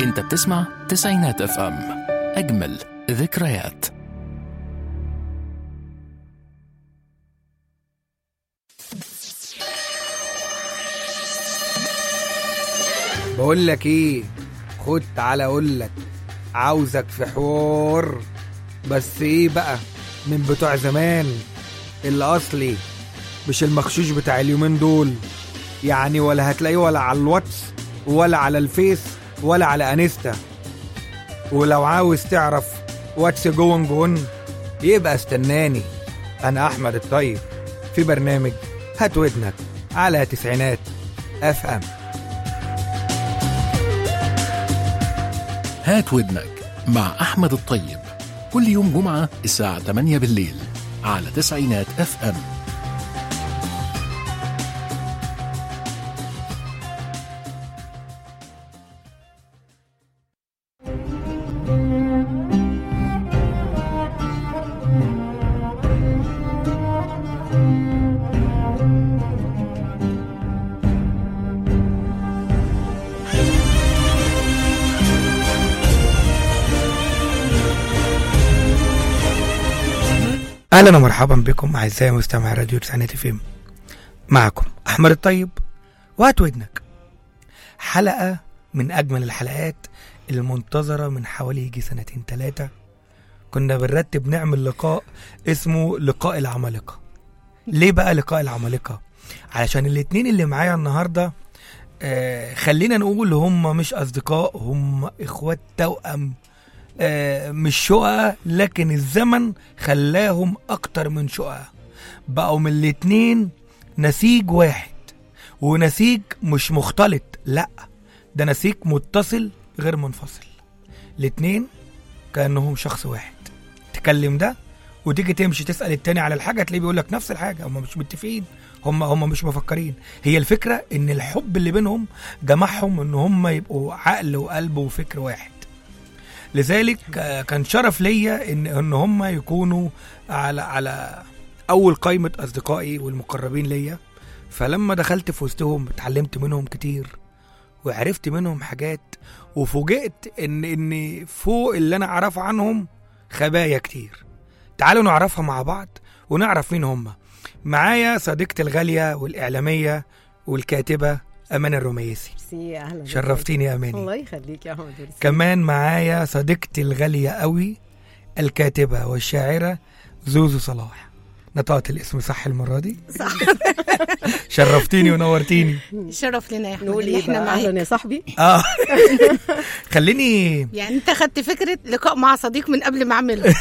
انت بتسمع تسعينات اف ام اجمل ذكريات بقول لك ايه خد تعالى اقول لك عاوزك في حوار بس ايه بقى من بتوع زمان الاصلي مش المخشوش بتاع اليومين دول يعني ولا هتلاقيه ولا على الواتس ولا على الفيس ولا على انستا ولو عاوز تعرف واتس جون جون يبقى استناني انا احمد الطيب في برنامج هات ودنك على تسعينات اف ام هات ودنك مع احمد الطيب كل يوم جمعة الساعة 8 بالليل على تسعينات اف ام اهلا ومرحبا بكم اعزائي مستمعي راديو تسعينات اف ام معكم احمد الطيب وهات ودنك حلقه من اجمل الحلقات المنتظره من حوالي يجي سنتين ثلاثه كنا بنرتب نعمل لقاء اسمه لقاء العمالقه ليه بقى لقاء العمالقه علشان الاتنين اللي معايا النهارده آه خلينا نقول هم مش اصدقاء هم اخوات توأم آه، مش شقق لكن الزمن خلاهم اكتر من شقق بقوا من الاتنين نسيج واحد ونسيج مش مختلط لا ده نسيج متصل غير منفصل الاتنين كانهم شخص واحد تكلم ده وتيجي تمشي تسال التاني على الحاجه تلاقيه بيقول لك نفس الحاجه هم مش متفقين هم هم مش مفكرين هي الفكره ان الحب اللي بينهم جمعهم ان هم يبقوا عقل وقلب وفكر واحد لذلك آه، كان شرف ليا ان ان هم يكونوا على على اول قائمه اصدقائي والمقربين ليا فلما دخلت في وسطهم اتعلمت منهم كتير وعرفت منهم حاجات وفوجئت ان ان فوق اللي انا اعرفه عنهم خبايا كتير تعالوا نعرفها مع بعض ونعرف مين هم معايا صديقتي الغاليه والاعلاميه والكاتبه امان الرميسي ميرسي اهلا بك. شرفتيني يا اماني الله يخليك يا احمد ميرسي. كمان معايا صديقتي الغالية قوي الكاتبة والشاعرة زوزو صلاح نطقت الاسم صح المرة دي صح شرفتيني ونورتيني شرف لنا يا احمد نقول اللي ايه احنا بقى معاك اهلا يا صاحبي اه خليني يعني انت خدت فكره لقاء مع صديق من قبل ما اعمله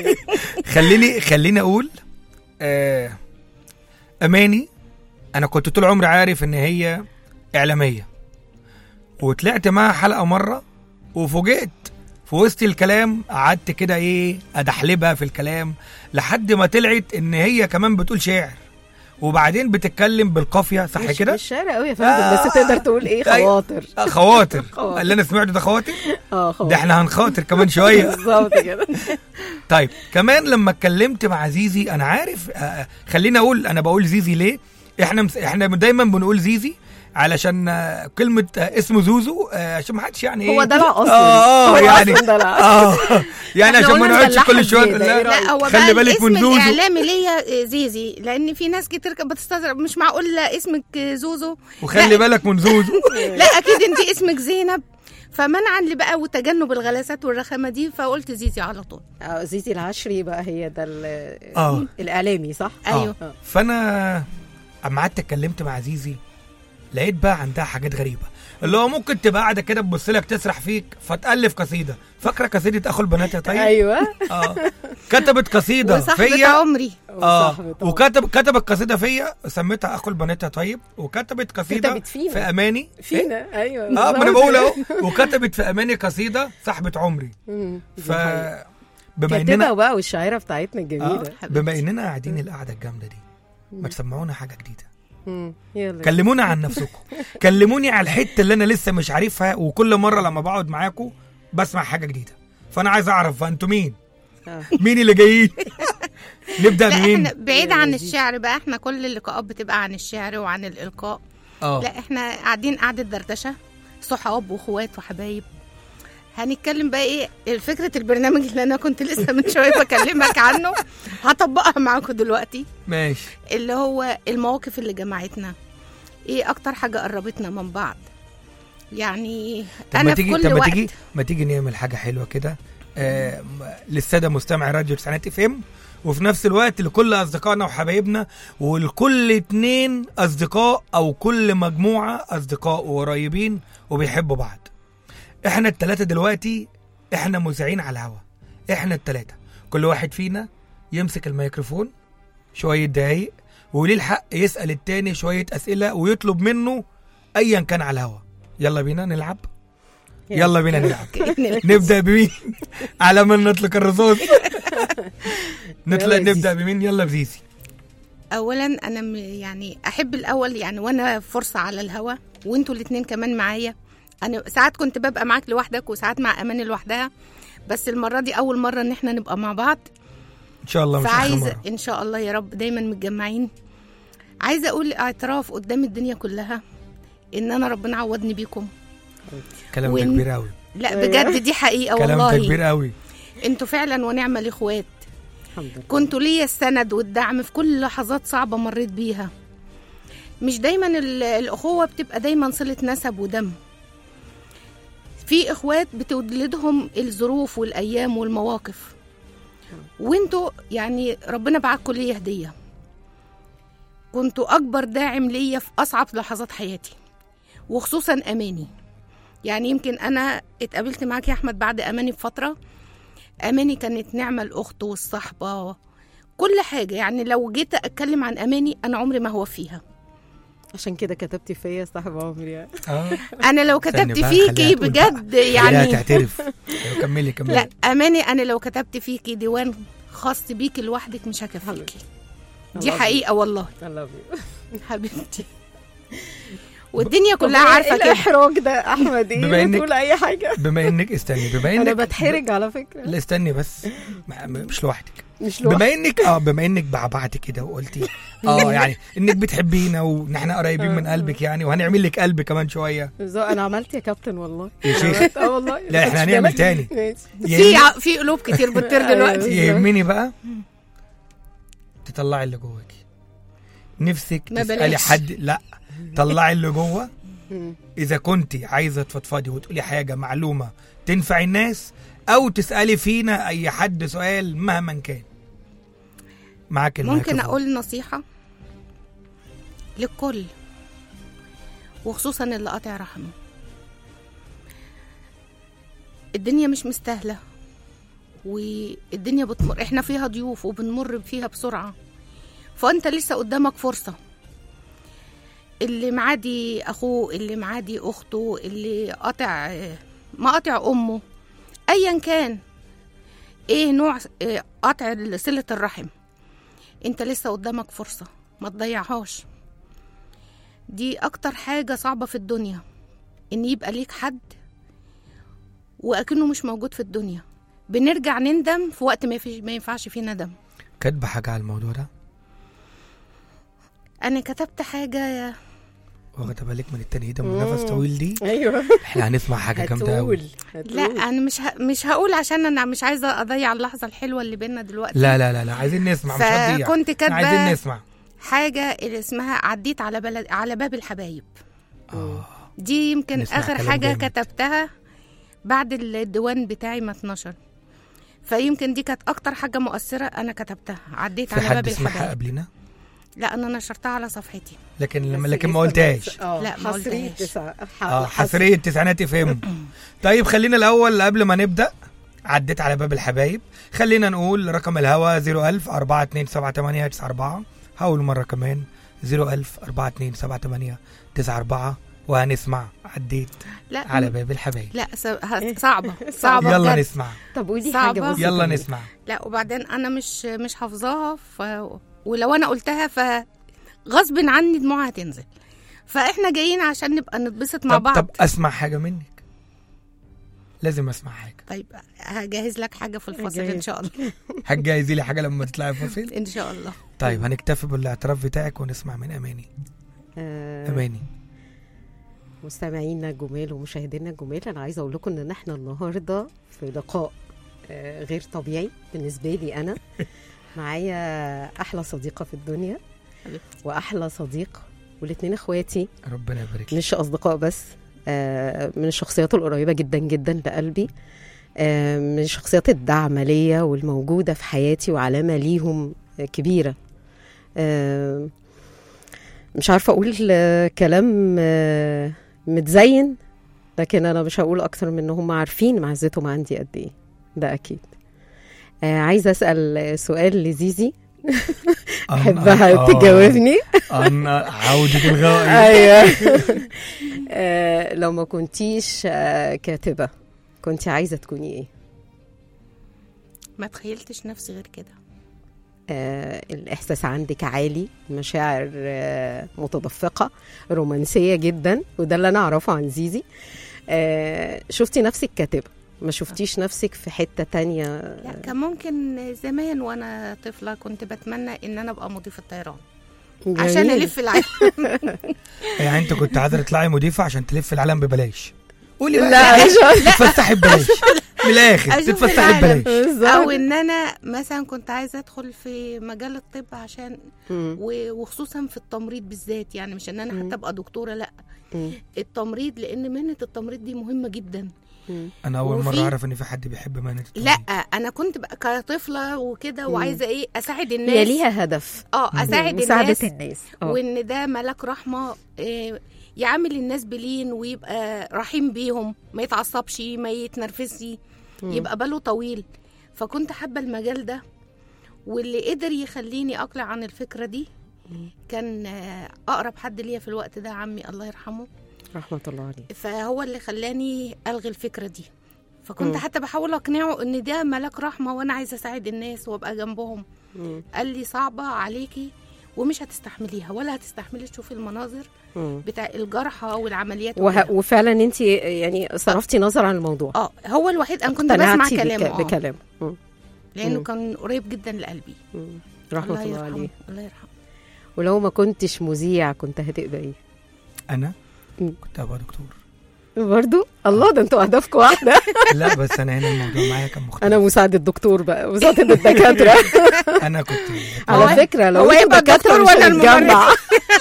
خليني خليني اقول آه اماني انا كنت طول عمري عارف ان هي اعلاميه وطلعت معاها حلقه مره وفوجئت في وسط الكلام قعدت كده ايه ادحلبها في الكلام لحد ما طلعت ان هي كمان بتقول شعر وبعدين بتتكلم بالقافيه صح مش كده مش شارع قوي يا فندم آه. بس تقدر تقول ايه أيوة. خواطر آه، خواطر خواطر. اللي انا سمعته ده خواطر اه خواطر ده احنا هنخاطر كمان شويه بالظبط كده طيب كمان لما اتكلمت مع زيزي انا عارف آه، خليني اقول انا بقول زيزي ليه احنا مس... احنا دايما بنقول زيزي علشان آه، كلمة آه، اسمه زوزو آه، عشان ما حدش يعني هو ايه دلع اصلا اه هو اه يعني أصلاً دلع. اه يعني إحنا عشان ما قلنا نقعدش ندلعها كل شويه زيادة، إيه لا رأيك؟ لا هو خلي بقى بالك الاسم من زوزو الاعلامي ليا زيزي لان في ناس كتير كانت بتستغرب مش معقول اسمك زوزو وخلي لا. بالك من زوزو لا اكيد انت اسمك زينب فمنعا لي بقى وتجنب الغلاسات والرخامه دي فقلت زيزي على طول آه، زيزي العشري بقى هي ده ال- اه الاعلامي صح ايوه آه. فانا اما قعدت اتكلمت مع زيزي لقيت بقى عندها حاجات غريبه اللي هو ممكن تبقى قاعده كده تبص لك تسرح فيك فتالف قصيده فاكره قصيده اخو البنات يا طيب ايوه اه كتبت قصيده وصاحبة فيا عمري اه وصاحبة طبعا. وكتب كتبت قصيده فيا سميتها اخو البنات يا طيب وكتبت قصيده كتبت فينا. في اماني إيه؟ فينا ايوه اه ما انا بالظبط. بقول اهو وكتبت في اماني قصيده صاحبه عمري مم، دي ف حقيقة. بما كاتبه اننا بقى والشاعره بتاعتنا آه الجميله بما اننا قاعدين القعده الجامده دي ما تسمعونا حاجه جديده مم، يلا كلمونا عن نفسكم كلموني على الحته اللي انا لسه مش عارفها وكل مره لما بقعد معاكم بسمع حاجه جديده فانا عايز اعرف بقى انتوا مين آه. مين اللي جايين نبدا لا منين احنا بعيد يا عن لذيذ. الشعر بقى احنا كل اللقاءات بتبقى عن الشعر وعن الالقاء اه لا احنا قاعدين قعده دردشه صحاب واخوات وحبايب هنتكلم بقى ايه فكره البرنامج اللي انا كنت لسه من شويه بكلمك عنه هطبقها معاكم دلوقتي ماشي اللي هو المواقف اللي جمعتنا ايه اكتر حاجه قربتنا من بعض يعني طب ما انا في تيجي كل طب ما وقت تيجي ما تيجي نعمل حاجه حلوه كده آه م- للساده مستمعي راديو تسعينات اف ام وفي نفس الوقت لكل اصدقائنا وحبايبنا ولكل اتنين اصدقاء او كل مجموعه اصدقاء وقريبين وبيحبوا بعض احنا التلاته دلوقتي احنا مذيعين على الهوا احنا التلاته كل واحد فينا يمسك الميكروفون شويه دقايق وليه الحق يسال التاني شويه اسئله ويطلب منه ايا كان على الهوا يلا بينا نلعب يلا بينا نلعب كأن نبدا بمين على ما نطلق الرصاص نطلع يلا يا نبدا بمين يلا بزيزي اولا انا م- يعني احب الاول يعني وانا فرصه على الهوا وانتوا الاتنين كمان معايا انا ساعات كنت ببقى معاك لوحدك وساعات مع اماني لوحدها بس المره دي اول مره ان احنا نبقى مع بعض ان شاء الله مش اخر فعايزه مره ان شاء الله يا رب دايما متجمعين عايزه اقول اعتراف قدام الدنيا كلها ان انا ربنا عوضني بيكم كلام ده وإن- كبير قوي لا أيوة. بجد دي حقيقه كلام ده والله كبير قوي انتوا فعلا ونعم الاخوات الحمد لله كنتوا ليا السند والدعم في كل لحظات صعبة مريت بيها مش دايما ال- الأخوة بتبقى دايما صلة نسب ودم في إخوات بتولدهم الظروف والأيام والمواقف وانتوا يعني ربنا بعتكم ليا هدية كنتوا أكبر داعم ليا في أصعب لحظات حياتي وخصوصا أماني يعني يمكن أنا اتقابلت معاك يا أحمد بعد أماني بفترة اماني كانت نعمه الاخت والصحبه كل حاجه يعني لو جيت اتكلم عن اماني انا عمري ما هو فيها عشان كده كتبتي فيا صاحب عمري يعني. اه انا لو استني كتبت بقى، فيكي خليها تقول بقى. بجد لا يعني تعترف أيوة، كملي كملي لا اماني انا لو كتبت فيكي ديوان خاص بيكي لوحدك مش هكفيكي حبيبتي. دي الله حقيقه والله I love you. حبيبتي والدنيا طب كلها إيه عارفه كده الاحراج ده احمد بما ايه إنك- بتقول اي حاجه بما انك استني بما انك انا بتحرج على فكره لا استني بس ما- ما- مش لوحدك مش لوحدي بما انك اه بما انك بعبعتي كده وقلتي اه يعني انك بتحبينا وان احنا قريبين من قلبك يعني وهنعمل لك قلب كمان شويه بالظبط انا عملت يا كابتن والله يا شيخ. عملت- اه والله لا احنا هنعمل تاني ماشي في يهمني- ع- في قلوب كتير بتطير دلوقتي يهمني بقى تطلعي اللي جواكي نفسك ما تسالي بلاش. حد لا طلعي اللي جوه مم. اذا كنت عايزه تفضفضي وتقولي حاجه معلومه تنفع الناس او تسالي فينا اي حد سؤال مهما كان معاك ممكن الميكروفون. اقول نصيحه للكل وخصوصا اللي قاطع رحمه الدنيا مش مستاهله والدنيا بتمر احنا فيها ضيوف وبنمر فيها بسرعه فانت لسه قدامك فرصه اللي معادي اخوه اللي معادي اخته اللي قاطع مقاطع امه ايا كان ايه نوع إيه قطع صله الرحم انت لسه قدامك فرصة ما تضيعهاش دي اكتر حاجة صعبة في الدنيا ان يبقى ليك حد واكنه مش موجود في الدنيا بنرجع نندم في وقت ما يفيش- ما ينفعش فيه ندم كاتبه حاجه على الموضوع ده انا كتبت حاجة واخده بالك من التنهيده من نفس مم. طويل دي ايوه احنا هنسمع حاجه جامده قوي هتقول هتقول. لا انا مش ه... مش هقول عشان انا مش عايزة اضيع اللحظة الحلوة اللي بينا دلوقتي لا لا لا لا عايزين نسمع مش هتضيع فكنت إحنا عايزين كاتبة نسمع حاجة اللي اسمها عديت على بلد على باب الحبايب اه دي يمكن نسمع اخر كلام حاجه جامد. كتبتها بعد الديوان بتاعي ما اتنشر فيمكن دي كانت اكتر حاجه مؤثره انا كتبتها عديت في على حد باب سمعها الحبايب قبلنا لا انا نشرتها على صفحتي لكن لما بس لكن ما لسه قلتهاش اه لا، ما حصرية قلتهاش. تسعة اه حصريه تسعينات فهم طيب خلينا الاول قبل ما نبدا عديت على باب الحبايب خلينا نقول رقم الهوا 01000 427 هقول مره كمان 01000 427 وهنسمع عديت لا على باب الحبايب لا س- ه- صعبه صعبه يلا بجد. نسمع طب ودي صعبة. حاجة بسيطة يلا جدا. نسمع لا وبعدين انا مش مش حافظاها ف... ولو انا قلتها ف غصب عني دموعها هتنزل فاحنا جايين عشان نبقى نتبسط مع طب, بعض طب اسمع حاجه منك لازم اسمع حاجه طيب هجهز لك حاجه في الفصل ان جاهز. شاء الله هتجهزي لي حاجه لما تطلعي فاصل ان شاء الله طيب هنكتفي بالاعتراف بتاعك ونسمع من اماني آه، اماني مستمعينا الجمال ومشاهدينا الجمال انا عايزه اقول لكم ان احنا النهارده في لقاء آه، غير طبيعي بالنسبه لي انا معايا احلى صديقه في الدنيا حبيبتي. واحلى صديق والاثنين اخواتي ربنا يبارك لك مش اصدقاء بس آه، من الشخصيات القريبه جدا جدا لقلبي آه، من الشخصيات الداعمه ليا والموجوده في حياتي وعلامه ليهم آه، كبيره آه، مش عارفه اقول آه، كلام آه، متزين لكن انا مش هقول اكتر من ان هم عارفين معزتهم عندي قد ايه ده اكيد آه، عايزه اسال سؤال لزيزي احبها آه، تجاوبني عن عودة الغائب ايوه آه، لو ما كنتيش آه، كاتبه كنت عايزه تكوني ايه ما تخيلتش نفسي غير كده آه، الاحساس عندك عالي مشاعر آه، متدفقه رومانسيه جدا وده اللي انا اعرفه عن زيزي آه، شفتي نفسك كاتبه ما شفتيش نفسك في حته تانية لا كان ممكن زمان وانا طفله كنت بتمنى ان انا ابقى مضيفه طيران عشان جميل. الف العالم يعني انت كنت عايزه تطلعي مضيفه عشان تلف العالم ببلاش قولي بقى لا مش تتفسحي ببلاش من الاخر أشوف تتفسحي العالم. ببلاش بالظبط. او ان انا مثلا كنت عايزه ادخل في مجال الطب عشان مم. و- وخصوصا في التمريض بالذات يعني مش ان انا مم. حتى ابقى دكتوره لا مم. التمريض لان مهنه التمريض دي مهمه جدا مم. انا اول وفي- مره اعرف ان في حد بيحب مهنه التمريض. لا انا كنت بقى كطفله وكده مم. وعايزه ايه اساعد هي الناس ليها هدف اه اساعد مساعدة الناس الناس آه. وان ده ملاك رحمه إيه، يعامل الناس بلين ويبقى رحيم بيهم ما يتعصبش ما يتنرفزش مم. يبقى باله طويل فكنت حابه المجال ده واللي قدر يخليني اقلع عن الفكره دي كان آه، اقرب حد ليا في الوقت ده عمي الله يرحمه رحمه الله عليه فهو اللي خلاني الغي الفكره دي فكنت مم. حتى بحاول اقنعه ان ده ملاك رحمه وانا عايزه اساعد الناس وابقى جنبهم مم. قال لي صعبه عليكي ومش هتستحمليها ولا هتستحملي تشوفي المناظر مم. بتاع الجرحى والعمليات وه... وكده. وفعلا انت يعني صرفتي نظر عن الموضوع اه هو الوحيد انا كنت بسمع اقتنعتي كلامه بك... آه. بكلام مم. لانه مم. كان قريب جدا لقلبي مم. رحمه الله, يرحمه عليه الله يرحمه ولو ما كنتش مذيع كنت هتبقى ايه انا مم. كنت هبقى دكتور برضو الله ده انتوا اهدافكم واحده لا بس انا هنا الموضوع معايا كان مختلف انا مساعد الدكتور بقى مساعد الدكاتره انا كنت على هو- فكره لو هو انتوا يبقى دكاتره الدكتور مش وأنا هنتجمع الممرضة.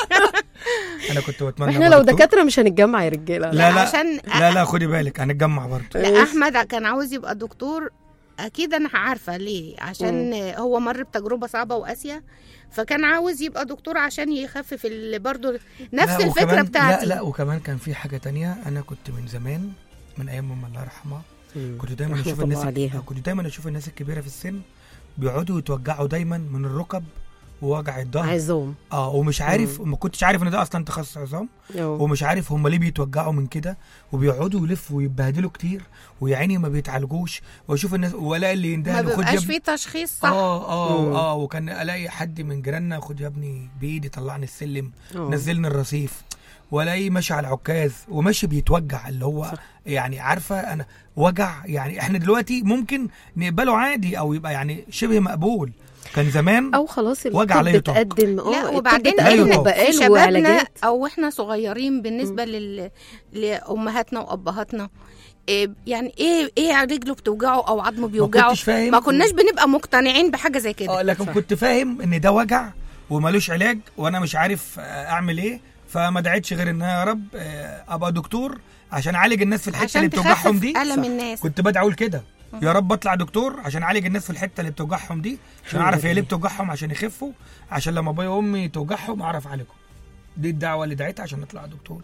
انا كنت بتمنى احنا أبقى لو دكتور. دكاتره مش هنتجمع يا رجاله لا لا عشان لا لا خدي بالك هنتجمع برضه لا احمد كان عاوز يبقى دكتور اكيد انا عارفه ليه عشان هو مر بتجربه صعبه وقاسيه فكان عاوز يبقى دكتور عشان يخفف ال- برضه نفس لا، الفكره وكمان- بتاعتي لا لا وكمان كان في حاجه تانية انا كنت من زمان من ايام ماما الله يرحمها كنت دايما رحمة اشوف الله الناس عليها. كنت دايما اشوف الناس الكبيره في السن بيقعدوا يتوجعوا دايما من الركب ووجع الظهر عايزهم اه ومش عارف ما كنتش عارف ان ده اصلا تخصص عظام أوه. ومش عارف هم ليه بيتوجعوا من كده وبيقعدوا يلفوا ويتبهدلوا كتير ويا عيني ما بيتعالجوش واشوف الناس ولا اللي ما يندهل خد يا بيبقاش ابني فيه تشخيص صح اه اه مم. اه وكان الاقي حد من جيراننا خد يا ابني بايدي طلعني السلم أوه. نزلني الرصيف والاقيه ماشي على العكاز وماشي بيتوجع اللي هو صح. يعني عارفه انا وجع يعني احنا دلوقتي ممكن نقبله عادي او يبقى يعني شبه مقبول كان زمان او خلاص وجع لا الطب يطاق. تقدم اه لا الطب وبعدين لا تقدم يطاق. بقاله في شبابنا وعلاجات او احنا صغيرين بالنسبه لل... لامهاتنا وابهاتنا إيه يعني ايه ايه رجله بتوجعه او عظمه ما بيوجعه كنتش فاهم ما كناش بنبقى مقتنعين بحاجه زي كده اه لكن صح. كنت فاهم ان ده وجع ومالوش علاج وانا مش عارف آه، اعمل ايه فما دعيتش غير ان أنا يا رب آه، ابقى دكتور عشان اعالج الناس في الحته عشان اللي بتوجعهم تخفف دي الم صح. الناس كنت بدعي اقول كده يا رب اطلع دكتور عشان اعالج الناس في الحته اللي بتوجعهم دي عشان اعرف هي ليه بتوجعهم عشان يخفوا عشان لما ابويا وامي توجعهم اعرف اعالجهم دي الدعوه اللي دعيتها عشان اطلع دكتور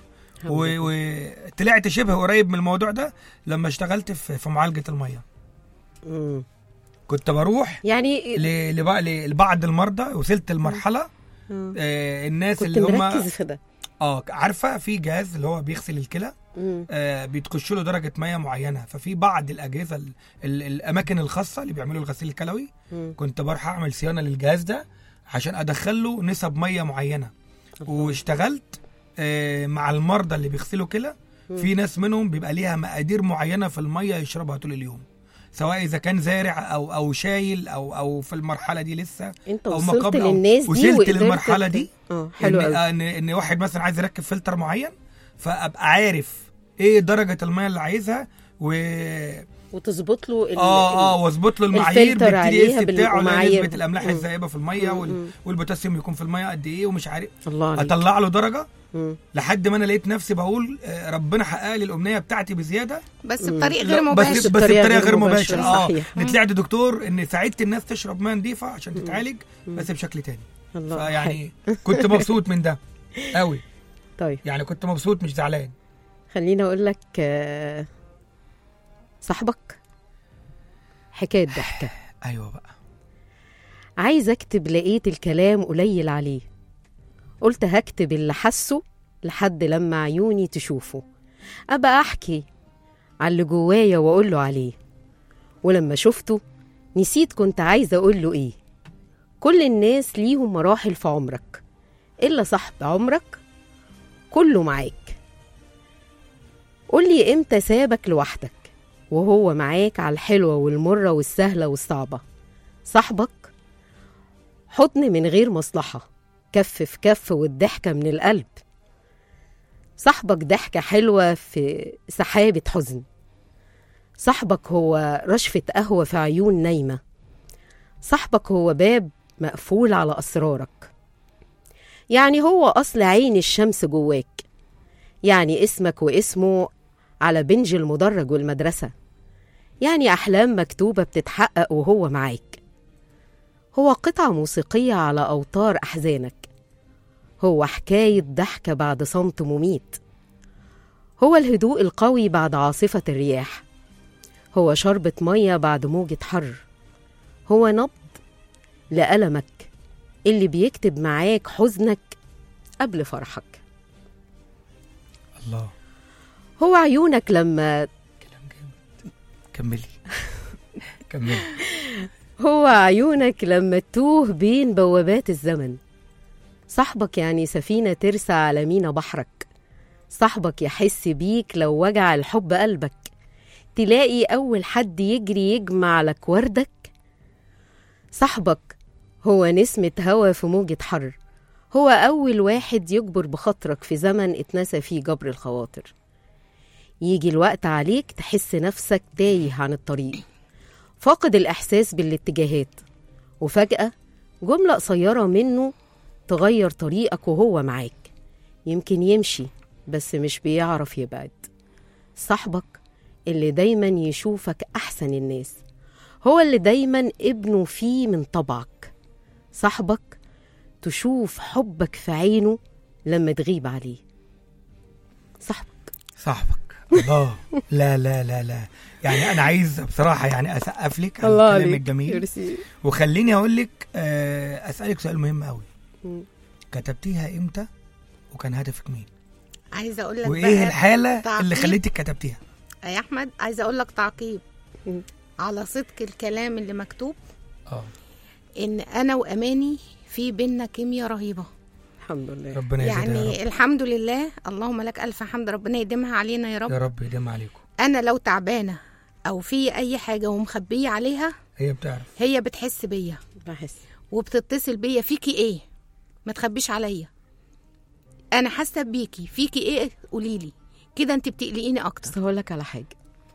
وطلعت شبه قريب من الموضوع ده لما اشتغلت في في معالجه الميه مم. كنت بروح يعني ل- لبع- لبعض المرضى وصلت لمرحله مم. آه الناس كنت اللي هم مركز في ده اه عارفه في جهاز اللي هو بيغسل الكلى مم. آه بتخش له درجه ميه معينه ففي بعض الاجهزه ال ال الاماكن الخاصه اللي بيعملوا الغسيل الكلوي مم. كنت بروح اعمل صيانه للجهاز ده عشان ادخل له نسب ميه معينه واشتغلت آه مع المرضى اللي بيغسلوا كلى في ناس منهم بيبقى ليها مقادير معينه في الميه يشربها طول اليوم سواء اذا كان زارع او او شايل او او في المرحله دي لسه انت أو ما وصلت قبل أو للناس دي وصلت وقدرت للمرحلة ت- دي اه حلو ان قوي ان ان واحد مثلا عايز يركب فلتر معين فابقى عارف ايه درجه الميه اللي عايزها و وتظبط له ال- اه اه واظبط له المعايير الفلتر عليها بالتي اس بتاعه اللي هي بالمعايير. نسبه الاملاح مم. الذائبه في الميه مم. وال... مم. والبوتاسيوم يكون في الميه قد ايه ومش عارف الله عليك اطلع له درجه مم. لحد ما انا لقيت نفسي بقول آه، ربنا حقق لي الامنيه بتاعتي بزياده بس مم. بطريقه لا، غير بس مباشره بس بطريقه غير مباشره اه صحيح نتلاقي دكتور ان ساعدت الناس تشرب ميه نظيفه عشان تتعالج مم. بس بشكل تاني الله حلو. فيعني كنت مبسوط من ده قوي طيب يعني كنت مبسوط مش زعلان خليني اقول لك آه، صاحبك حكايه ضحكه ايوه بقى عايز اكتب لقيت الكلام قليل عليه قلت هكتب اللي حسه لحد لما عيوني تشوفه ابقى احكي على اللي جوايا واقول له عليه ولما شفته نسيت كنت عايزه اقول له ايه كل الناس ليهم مراحل في عمرك الا صاحب عمرك كله معاك قولي امتى سابك لوحدك وهو معاك على الحلوة والمرة والسهلة والصعبة صاحبك حضن من غير مصلحة كف في كف والضحكة من القلب صاحبك ضحكة حلوة في سحابة حزن صاحبك هو رشفة قهوة في عيون نايمة صاحبك هو باب مقفول على أسرارك يعني هو أصل عين الشمس جواك يعني اسمك واسمه على بنج المدرج والمدرسة يعني أحلام مكتوبة بتتحقق وهو معاك هو قطعة موسيقية على أوتار أحزانك هو حكاية ضحكة بعد صمت مميت هو الهدوء القوي بعد عاصفة الرياح هو شربة مية بعد موجة حر هو نبض لألمك اللي بيكتب معاك حزنك قبل فرحك الله هو عيونك لما كلام جامد كملي كملي هو عيونك لما تتوه بين بوابات الزمن صاحبك يعني سفينة ترسى على مينا بحرك صاحبك يحس بيك لو وجع الحب قلبك تلاقي أول حد يجري يجمع لك وردك صاحبك هو نسمة هوا في موجة حر هو أول واحد يجبر بخاطرك في زمن اتنسى فيه جبر الخواطر يجي الوقت عليك تحس نفسك تايه عن الطريق فاقد الإحساس بالاتجاهات وفجأة جملة قصيرة منه تغير طريقك وهو معاك يمكن يمشي بس مش بيعرف يبعد صاحبك اللي دايما يشوفك أحسن الناس هو اللي دايما ابنه فيه من طبعك صاحبك تشوف حبك في عينه لما تغيب عليه صاحبك صاحبك الله لا لا لا لا يعني انا عايز بصراحه يعني اسقف لك على الله الكلام عليك الجميل ميرسي. وخليني اقول لك آه، اسالك سؤال مهم قوي مم. كتبتيها امتى وكان هدفك مين عايزه اقول لك وايه بقى الحاله تعقيب. اللي خليتك كتبتيها يا احمد عايزه اقول لك تعقيب مم. على صدق الكلام اللي مكتوب اه ان انا واماني في بينا كيمياء رهيبه الحمد لله ربنا يزيدها يا يعني الحمد لله اللهم لك الف حمد ربنا يديمها علينا يا رب رب يا رب يديم عليكم انا لو تعبانه او في اي حاجه ومخبيه عليها هي بتعرف هي بتحس بيا بحس وبتتصل بيا فيكي ايه ما تخبيش عليا انا حاسه بيكي فيكي ايه قولي لي كده انت بتقلقيني اكتر بس هقول لك على حاجة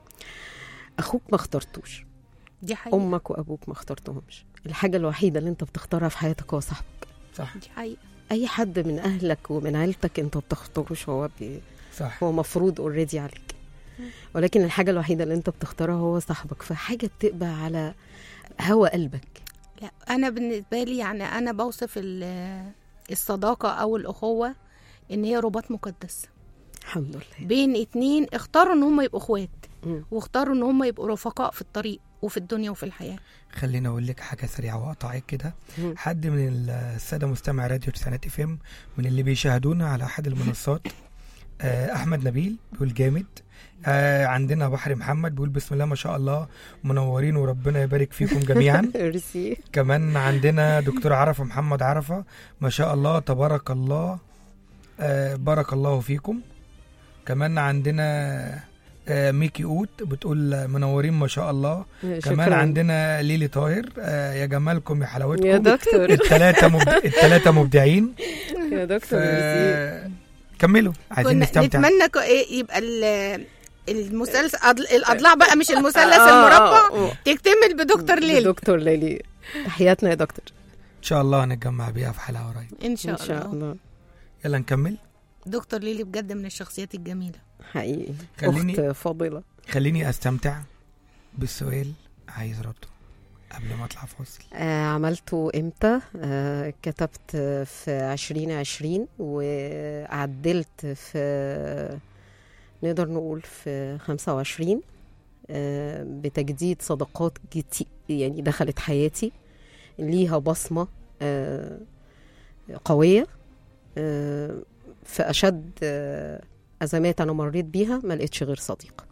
أخوك ما اخترتوش دي حقيقه أمك وأبوك ما اخترتهمش الحاجة الوحيدة اللي أنت بتختارها في حياتك هو صاحبك صح دي حقيقه أي حد من أهلك ومن عيلتك أنت ما بتختاروش هو بي... صح هو مفروض اوريدي عليك ولكن الحاجة الوحيدة اللي أنت بتختارها هو صاحبك فحاجة بتبقى على هوا قلبك لا انا بالنسبه لي يعني انا بوصف ال- الصداقه او الاخوه ان هي رباط مقدس الحمد لله بين اتنين اختاروا ان هم يبقوا اخوات مم. واختاروا ان هم يبقوا رفقاء في الطريق وفي الدنيا وفي الحياه خليني اقول لك حاجه سريعه واقطعك كده مم. حد من الساده مستمع راديو تسعينات اف ام من اللي بيشاهدونا على احد المنصات آه، احمد نبيل بيقول جامد آه، عندنا بحر محمد بيقول بسم الله ما شاء الله منورين وربنا يبارك فيكم جميعا ميرسي كمان عندنا دكتور عرفه محمد عرفه ما شاء الله تبارك الله آه، بارك الله فيكم كمان عندنا آه، ميكي اوت بتقول منورين ما شاء الله كمان شكراً. عندنا ليلي طاهر آه، يا جمالكم يا حلاوتكم يا دكتور الثلاثه مبد... الثلاثه مبدعين يا ف... دكتور ميرسي كملوا عايزين كنا نستمتع نتمنى ك- إيه يبقى ال- المثلث أضل- الاضلاع بقى مش المثلث آه، المربع آه، آه. تكتمل بدكتور ليل دكتور ليلي تحياتنا يا دكتور ان شاء الله هنتجمع بيها في حلقه قريب ان شاء, ان شاء الله الله يلا نكمل دكتور ليلي بجد من الشخصيات الجميله حقيقي خليني- اخت فاضله خليني استمتع بالسؤال عايز رده قبل ما اطلع فاصل آه عملته امتى آه كتبت في عشرين عشرين وعدلت في نقدر نقول في خمسة وعشرين آه بتجديد صداقات جتي يعني دخلت حياتي ليها بصمة آه قوية آه في أشد آه أزمات أنا مريت بيها ما لقيتش غير صديق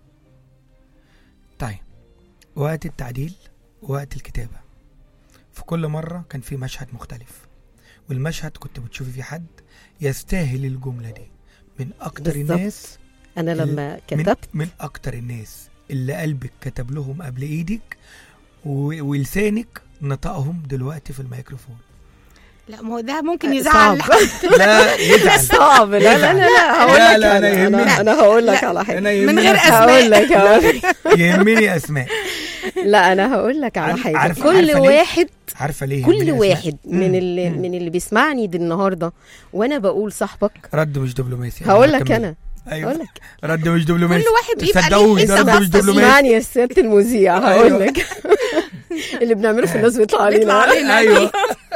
طيب وقت التعديل ووقت الكتابة في كل مرة كان في مشهد مختلف والمشهد كنت بتشوفي فيه حد يستاهل الجملة دي من أكتر بالظبط. الناس أنا ال- لما من, كتبت من أكتر الناس اللي قلبك كتب لهم قبل إيدك و- ولسانك نطقهم دلوقتي في الميكروفون لا ما هو ده ممكن آه، يزعل صعب. لا يزعل صعب لا لا لا لا هقول لا، لك لا، أنا أنا, يهمني. أنا, أنا هقول لك على حاجة أنا من يهمني غير أسماء. هقول لك هقول لك. يهمني أسماء لا انا هقول لك على عارف- حاجه عارف- كل عارفة ليه؟ واحد عارفة ليه كل يهمني أسماء؟ واحد من مم. اللي مم. من اللي بيسمعني دي النهارده وانا بقول صاحبك رد مش دبلوماسي هقول لك كمل. انا أيوه هقول لك رد مش دبلوماسي كل واحد بيبقى تصدقوش ليه ده رد اسم مش خاص دبلوماسي اسمعني يا سياده المذيع هقول أيوة. لك اللي بنعمله في الناس بيطلع بيطلع علينا علينا ايوه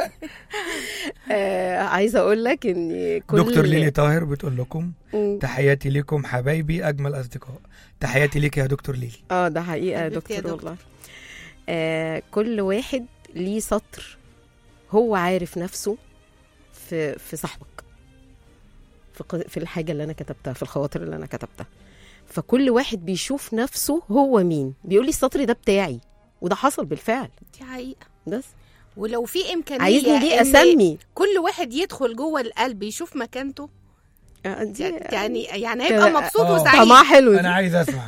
آه عايزه اقول لك ان كل دكتور ليلي طاهر بتقول لكم مم. تحياتي لكم حبايبي اجمل اصدقاء تحياتي ليك يا دكتور ليلي اه ده حقيقه يا حبيبتي يا دكتور دكتور. والله آه كل واحد ليه سطر هو عارف نفسه في في صاحبك في ق- في الحاجه اللي انا كتبتها في الخواطر اللي انا كتبتها فكل واحد بيشوف نفسه هو مين بيقول لي السطر ده بتاعي وده حصل بالفعل دي حقيقه بس ولو في امكانيه عايزني ليه إن اسمي كل واحد يدخل جوه القلب يشوف مكانته آه، دي يعني يعني هيبقى كده- مبسوط آه. وسعيد طمع حلو انا دي. عايز اسمع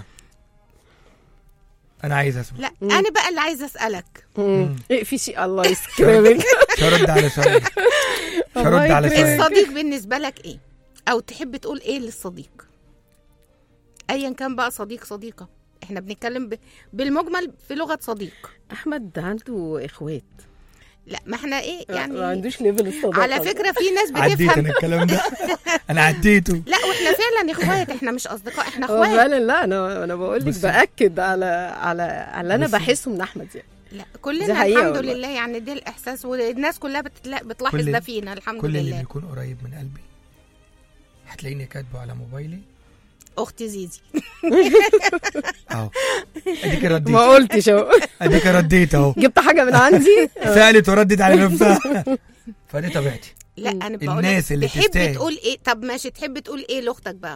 انا عايز اسمع لا مم. انا بقى اللي عايزه اسالك مم. إيه في شيء الله يسكرمك مش هرد على سؤالك مش الله هرد على يكرمك. سؤالك الصديق بالنسبه لك ايه او تحب تقول ايه للصديق ايا كان بقى صديق صديقه احنا بنتكلم ب... بالمجمل في لغه صديق احمد عنده اخوات لا ما احنا ايه ما يعني عندوش ليفل الصداقه على ده. فكره في ناس عديت بتفهم انا الكلام ده انا عديته لا واحنا فعلا اخوات احنا مش اصدقاء احنا هو اخوات فعلا لا انا انا بقول لك بس- باكد على على على اللي انا بس- بحسه من احمد يعني لا دي كلنا حقيقة الحمد والله. لله يعني ده الاحساس والناس كلها بتلا... بتلاحظ كل- ده فينا الحمد كل اللي لله بيكون قريب من قلبي هتلاقيني كاتبه على موبايلي اختي زيزي اهو اديك رديت ما قلتش اهو اديك رديت اهو جبت حاجه من عندي سالت وردت على نفسها فدي طبيعتي لا مم. انا بقول الناس اللي تحب تستاهل. تقول ايه طب ماشي تحب تقول ايه لاختك بقى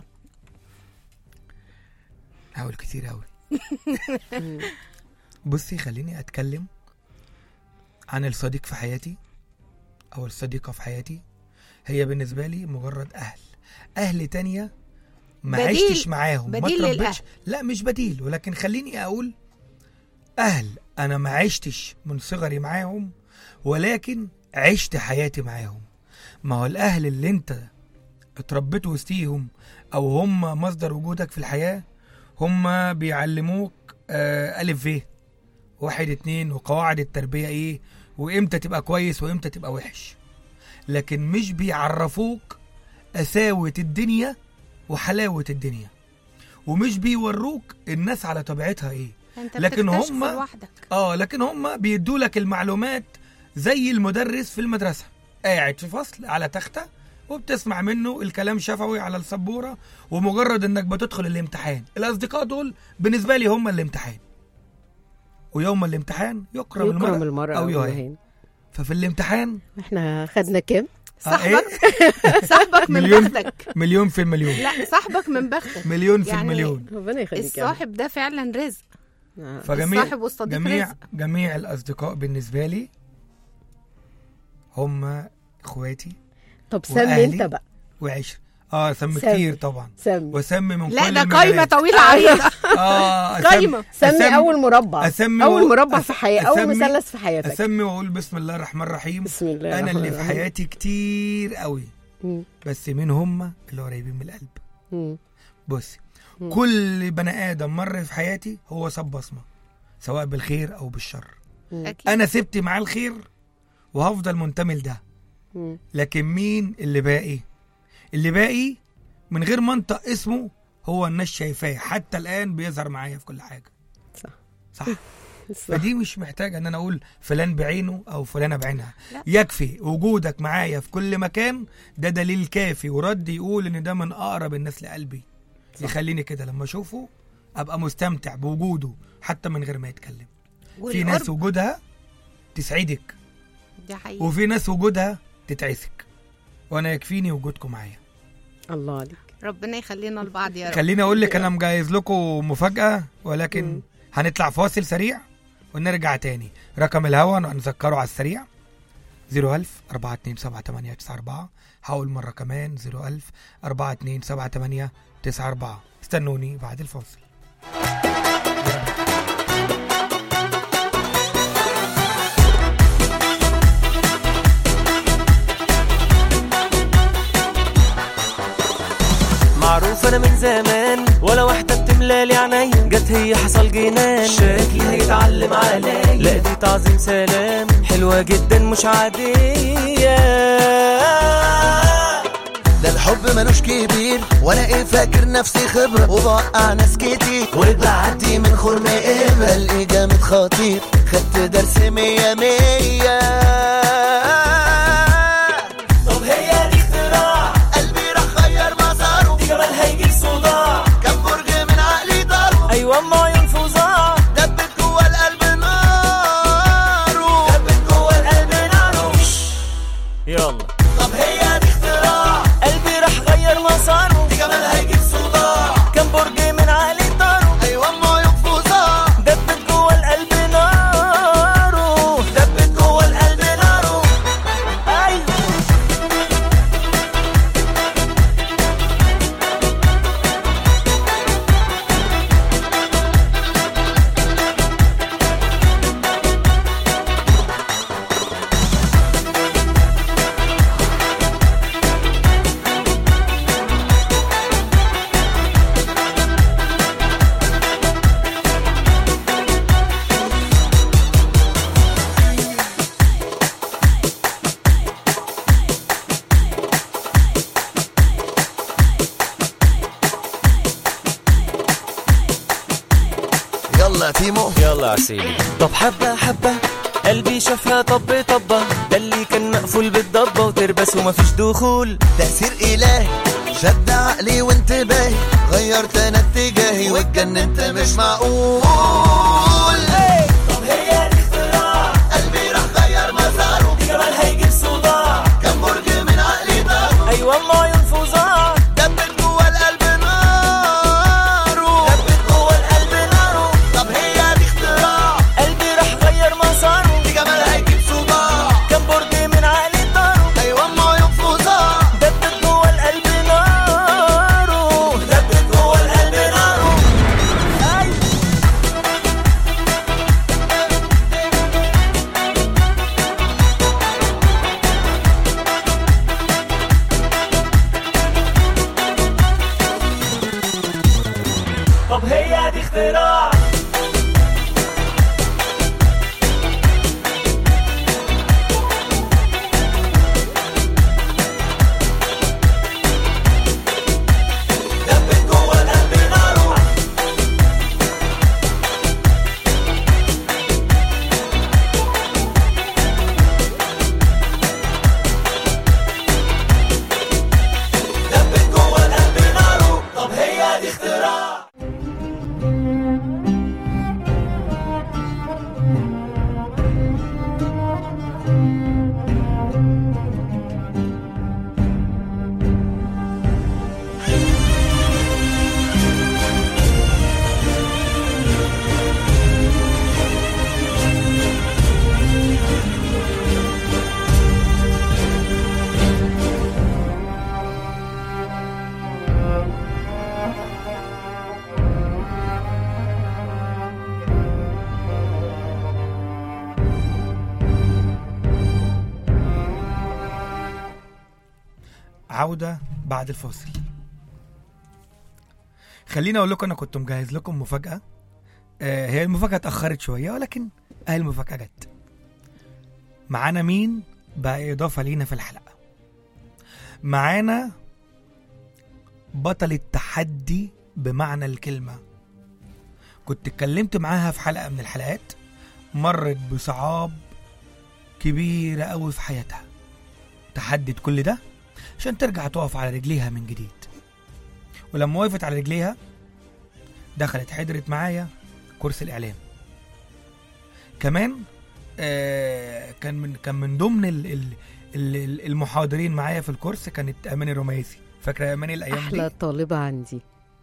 هقول كتير قوي بصي خليني اتكلم عن الصديق في حياتي او الصديقه في حياتي هي بالنسبه لي مجرد اهل اهل تانية ما بديل- عشتش معاهم ما بديل تربيتش للأهل. لا مش بديل ولكن خليني اقول اهل انا ما عشتش من صغري معاهم ولكن عشت حياتي معاهم ما هو الاهل اللي انت اتربيت وسطيهم او هم مصدر وجودك في الحياه هم بيعلموك آه الف ف واحد اتنين وقواعد التربيه ايه وامتى تبقى كويس وامتى تبقى وحش لكن مش بيعرفوك قساوه الدنيا وحلاوه الدنيا ومش بيوروك الناس على طبيعتها ايه انت لكن بتكتشف هم- لوحدك اه لكن هم بيدوا لك المعلومات زي المدرس في المدرسه قاعد في فصل على تخته وبتسمع منه الكلام شفوي على السبوره ومجرد انك بتدخل الامتحان الاصدقاء دول بالنسبه لي هم الامتحان ويوم الامتحان يكرم, يكرم المرء المرأة او يهان والمهان ففي الامتحان احنا خدنا كام؟ آه، صاحبك صاحبك من مليون بختك مليون في المليون لا صاحبك من بختك مليون في يعني المليون ربنا يخليك يا رب. الصاحب ده فعلا رزق آه. فجميع الصاحب والصديق جميع رزق. جميع الاصدقاء بالنسبه لي هم اخواتي طب سمي وأهلي. انت بقى وعشر اه سمي سمي. كتير طبعا سمي واسمي من لا كل ده المجالات. قايمه طويله عريضه اه أسمي- قايمة. سمي أسمي- اول مربع أسمي اول و- مربع أس- في حياتك اول أسمي- مثلث في حياتك اسمي واقول بسم الله الرحمن الرحيم بسم الله انا الرحمن اللي في الرحيم. حياتي كتير قوي مم. بس مين هم اللي قريبين من القلب مم. بصي مم. كل بني ادم مر في حياتي هو ساب بصمه سواء بالخير او بالشر مم. اكيد انا سبت معاه الخير وهفضل منتمي لده مم. لكن مين اللي باقي اللي باقي من غير ما انطق اسمه هو الناس شايفاه حتى الان بيظهر معايا في كل حاجه صح. صح صح. فدي مش محتاجه ان انا اقول فلان بعينه او فلانه بعينها لا. يكفي وجودك معايا في كل مكان ده دليل كافي ورد يقول ان ده من اقرب الناس لقلبي يخليني كده لما اشوفه ابقى مستمتع بوجوده حتى من غير ما يتكلم في ناس والقرب وجودها تسعدك دي حقيقة وفي ناس وجودها تتعسك وانا يكفيني وجودكم معايا الله عليك ربنا يخلينا لبعض يا رب خليني اقول لك انا مجهز لكم مفاجاه ولكن مم. هنطلع فاصل سريع ونرجع تاني رقم الهوا نذكره على السريع 01000 427 هقول مرة كمان 01000 427 94 استنوني بعد الفاصل معروف انا من زمان ولا واحدة بتملالي عينيا جت هي حصل جنان شكلي هيتعلم عليا لا دي تعظيم سلام حلوة جدا مش عادية ده الحب ملوش كبير وانا ايه فاكر نفسي خبرة وبوقع ناس كتير وبعدي من خرم ايه الاقي جامد خطير خدت درس مية مية طب هي دي اختراع قلبي راح غير مساره دي جمال هيجيب صداع كم برج من عقلي ضرب ايوه اما عيون فظاع دبت جوه القلب ناره دبت جوه القلب ناره يلا طب هي دي اختراع قلبي راح غير مساره دي جمال هيجيب صداع كان برج من عقلي طاره ايوه ما ينفذها دبت جوه القلب ناره دبت جوه القلب ناره ايوه يلا تيمو يلا عسيلي طب حبة حبة قلبي شافها طب طبة ده اللي كان مقفول بالضبة وتربس ومفيش دخول تأثير إلهي شد عقلي وانتباهي غيرت انا اتجاهي واتجننت مش معقول طب هي دي اختراع قلبي راح غير مساره دي جمال هيجيب صداع كم برج من عقلي ضرب ايوه اما عيون فظاع دبت جوه القلب ناره دبت جوه القلب ناره طب هي دي اختراع قلبي راح غير مساره دي جمال هيجيب صداع كان برج من عقلي طاره ايوه ما ينفذها دبت جوه القلب ناره دبت جوه القلب ناره ايوه طب هي دي اختراع دبت جوه القلب ناره دبت جوه القلب ناره طب هي دي اختراع عودة بعد الفاصل خليني اقول لكم انا كنت مجهز لكم مفاجأة آه هي المفاجأة اتأخرت شوية ولكن اهي المفاجأة جت معانا مين بقى إضافة لينا في الحلقة معانا بطل التحدي بمعنى الكلمة كنت اتكلمت معاها في حلقة من الحلقات مرت بصعاب كبيرة أوي في حياتها تحدت كل ده عشان ترجع تقف على رجليها من جديد ولما وقفت على رجليها دخلت حضرت معايا كورس الإعلام كمان آه كان من كان من ضمن ال ال ال المحاضرين معايا في الكورس كانت أماني الرميسي فاكرة يا أماني الأيام احلى دي طالبه عندي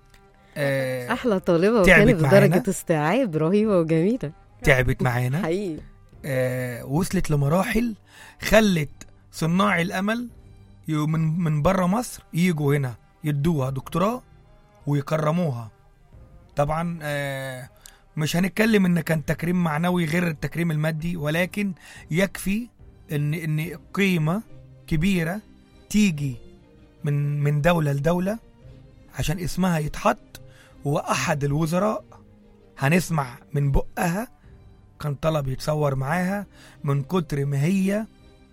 آه احلى طالبه تعبت وكانت معانا؟ بدرجه استيعاب رهيبه وجميله تعبت معانا حقيقي آه وصلت لمراحل خلت صناع الامل يو- من من بره مصر يجوا هنا يدوها دكتوراه ويكرموها طبعا آه مش هنتكلم ان كان تكريم معنوي غير التكريم المادي ولكن يكفي ان ان قيمه كبيره تيجي من من دوله لدوله عشان اسمها يتحط واحد الوزراء هنسمع من بقها كان طلب يتصور معاها من كتر ما هي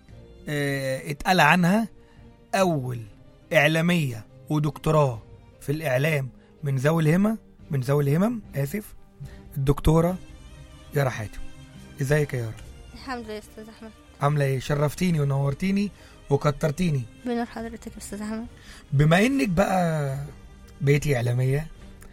آه، اتقال عنها اول اعلاميه ودكتوراه في الاعلام من ذوي الهمه من ذوي الهمم اسف الدكتوره يارا حاتم ازيك يا يارا الحمد لله يا استاذ احمد عامله ايه شرفتيني ونورتيني وكترتيني بنور حضرتك يا استاذ احمد بما انك بقى بقيتي اعلاميه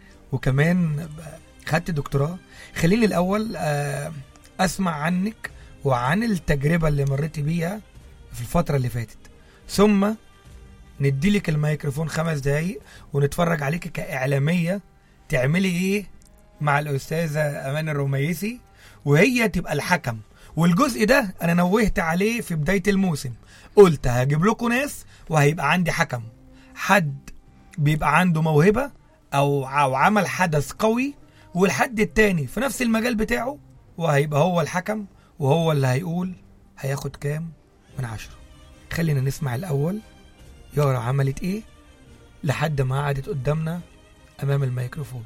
وكمان بقى خدت دكتوراه خليني الاول آه، اسمع عنك وعن التجربه اللي مريتي بيها في الفتره اللي فاتت ثم نديلك الميكروفون خمس دقايق ونتفرج عليك كاعلاميه تعملي ايه مع الاستاذه امان الرميسي وهي تبقى الحكم والجزء ده انا نوهت عليه في بدايه الموسم قلت هجيب لكم ناس وهيبقى عندي حكم حد بيبقى عنده موهبة أو أو عمل حدث قوي والحد التاني في نفس المجال بتاعه وهيبقى هو الحكم وهو اللي هيقول هياخد كام من عشرة خلينا نسمع الأول يارا عملت إيه لحد ما قعدت قدامنا أمام الميكروفون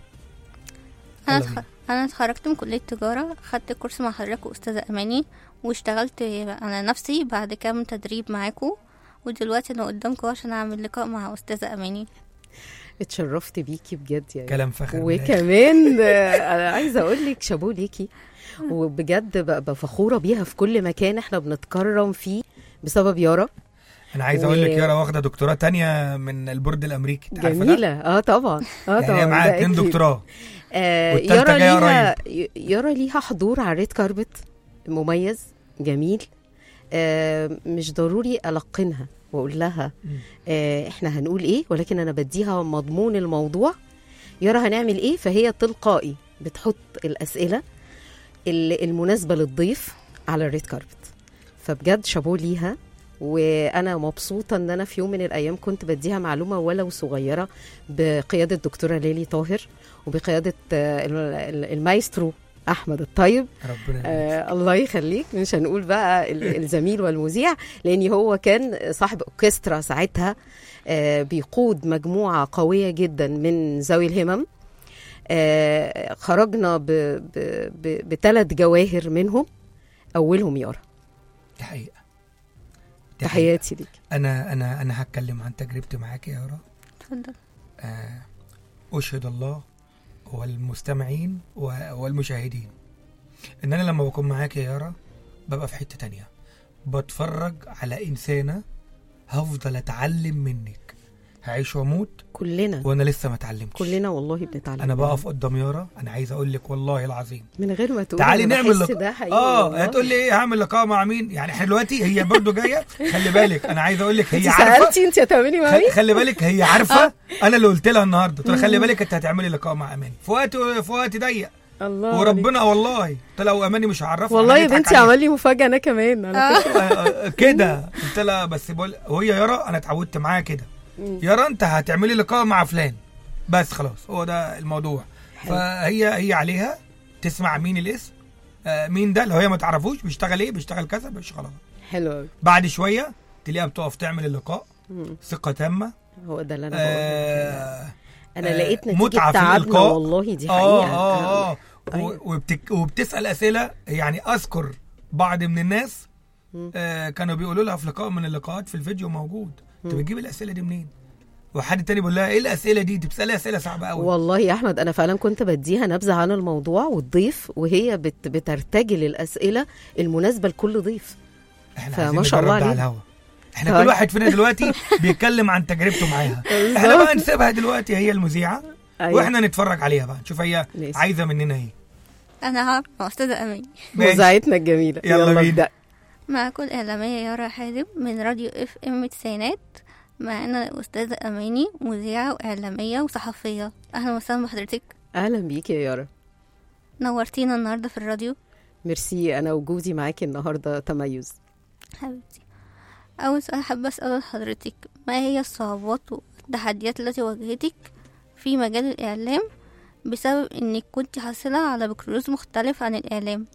انا يلا اتخ... بينا. انا اتخرجت من كليه تجاره خدت كورس مع حضرتك واستاذه اماني واشتغلت على نفسي بعد كام تدريب معاكم ودلوقتي انا قدامكم عشان اعمل لقاء مع استاذه اماني اتشرفت بيكي بجد يعني كلام فخر من الآخر. وكمان آه، انا عايزه اقول لك شابوه ليكي وبجد ببقى فخوره بيها في كل مكان احنا بنتكرم فيه بسبب يارا أنا عايز و- أقول لك يارا واخدة دكتوراه تانية من البورد الأمريكي أنت عارفة ده؟ جميله اه طبعا اه يعني طبعا هي معاها ده اتنين أكيد. دكتوراه آه والتالتة يارا جاية ليها يارا ليها حضور على الريد كاربت مميز جميل آه مش ضروري ألقنها وأقول لها مم. آه احنا هنقول ايه ولكن أنا بديها مضمون الموضوع يارا هنعمل ايه فهي تلقائي بتحط الأسئلة ال- المناسبة للضيف على الريد كاربت فبجد شابوه ليها وانا مبسوطه ان انا في يوم من الايام كنت بديها معلومه ولو صغيره بقياده الدكتوره ليلي طاهر وبقياده آه، ال- ال- المايسترو احمد الطيب ربنا يبارك. آه الله يخليك مش هنقول بقى ال- الزميل والمذيع لان هو كان صاحب اوركسترا ساعتها آه بيقود مجموعه قويه جدا من ذوي الهمم آه خرجنا بثلاث جواهر منهم اولهم يارا دي حقيقة دي حقيقة. تحياتي ليك انا انا انا هتكلم عن تجربتي معاك يا يارا اتفضل آه، اشهد الله والمستمعين و- والمشاهدين ان انا لما بكون معاك يا يارا ببقى في حته تانية بتفرج على انسانه هفضل اتعلم منك هعيش واموت كلنا وانا لسه ما اتعلمتش كلنا والله بنتعلم انا بقف قدام يارا انا عايز اقول لك والله العظيم من غير ما تقول تعالي أنا نعمل بحس لقاء ده حقيقي اه والله. هتقول لي ايه هعمل لقاء مع مين يعني احنا دلوقتي هي برضو جايه خلي بالك انا عايز اقول لك هي انت عارفه سالتي انت هتعملي مع مين خ- خلي بالك هي عارفه انا اللي قلت لها النهارده قلت لها خلي بالك انت هتعملي لقاء مع اماني في وقت في وقت ضيق الله وربنا والله قلت لها واماني مش هعرفها والله يا هنضحك بنتي عليها. عمل لي مفاجاه انا كمان على فكره آه، آه، كده قلت لها بس بقول وهي يارا انا اتعودت معاها كده يارا انت هتعملي لقاء مع فلان بس خلاص هو ده الموضوع فهي هي عليها تسمع مين الاسم آه، مين ده لو هي ما تعرفوش بيشتغل ايه بيشتغل كذا مش خلاص حلو قوي بعد شويه تلاقيها بتقف تعمل اللقاء مم. ثقه تامه هو ده اللي انا بقوله آه انا آه، لقيت متعة نتيجه في تعبنا الإلقاء. والله دي اه حقيقه اه اه أيوة. و- وبتك وبتسال اسئله يعني اذكر بعض من الناس مم. آه كانوا بيقولوا لها في لقاء من اللقاءات في الفيديو موجود انت مم. بتجيب الاسئله دي منين؟ وحد تاني بيقول لها ايه الاسئله دي؟ دي بتسالي اسئله صعبه قوي والله يا احمد انا فعلا كنت بديها نبذه عن الموضوع والضيف وهي بت بترتجل الاسئله المناسبه لكل ضيف احنا فما عايزين شاء الله نجرب ده على عليك. الهوا احنا طيب. كل واحد فينا دلوقتي بيتكلم عن تجربته معاها احنا بقى نسيبها دلوقتي هي المذيعه أيوة. واحنا نتفرج عليها بقى نشوف هي ماشي. عايزه مننا ايه انا هعرف مع استاذه اماني ماشي. مذيعتنا الجميله يلا بينا. ابدأ. معكم الإعلامية يارا حازم من راديو اف ام تسعينات معانا أستاذة أماني مذيعة وإعلامية وصحفية أهلا وسهلا بحضرتك اهلا بيك يا يارا نورتينا النهاردة في الراديو ميرسي انا وجودي معاكي النهارده تميز حبيبتي أول سؤال حابة أسأله لحضرتك ما هي الصعوبات والتحديات التي واجهتك في مجال الإعلام بسبب إنك كنت حاصلة على بكالوريوس مختلف عن الإعلام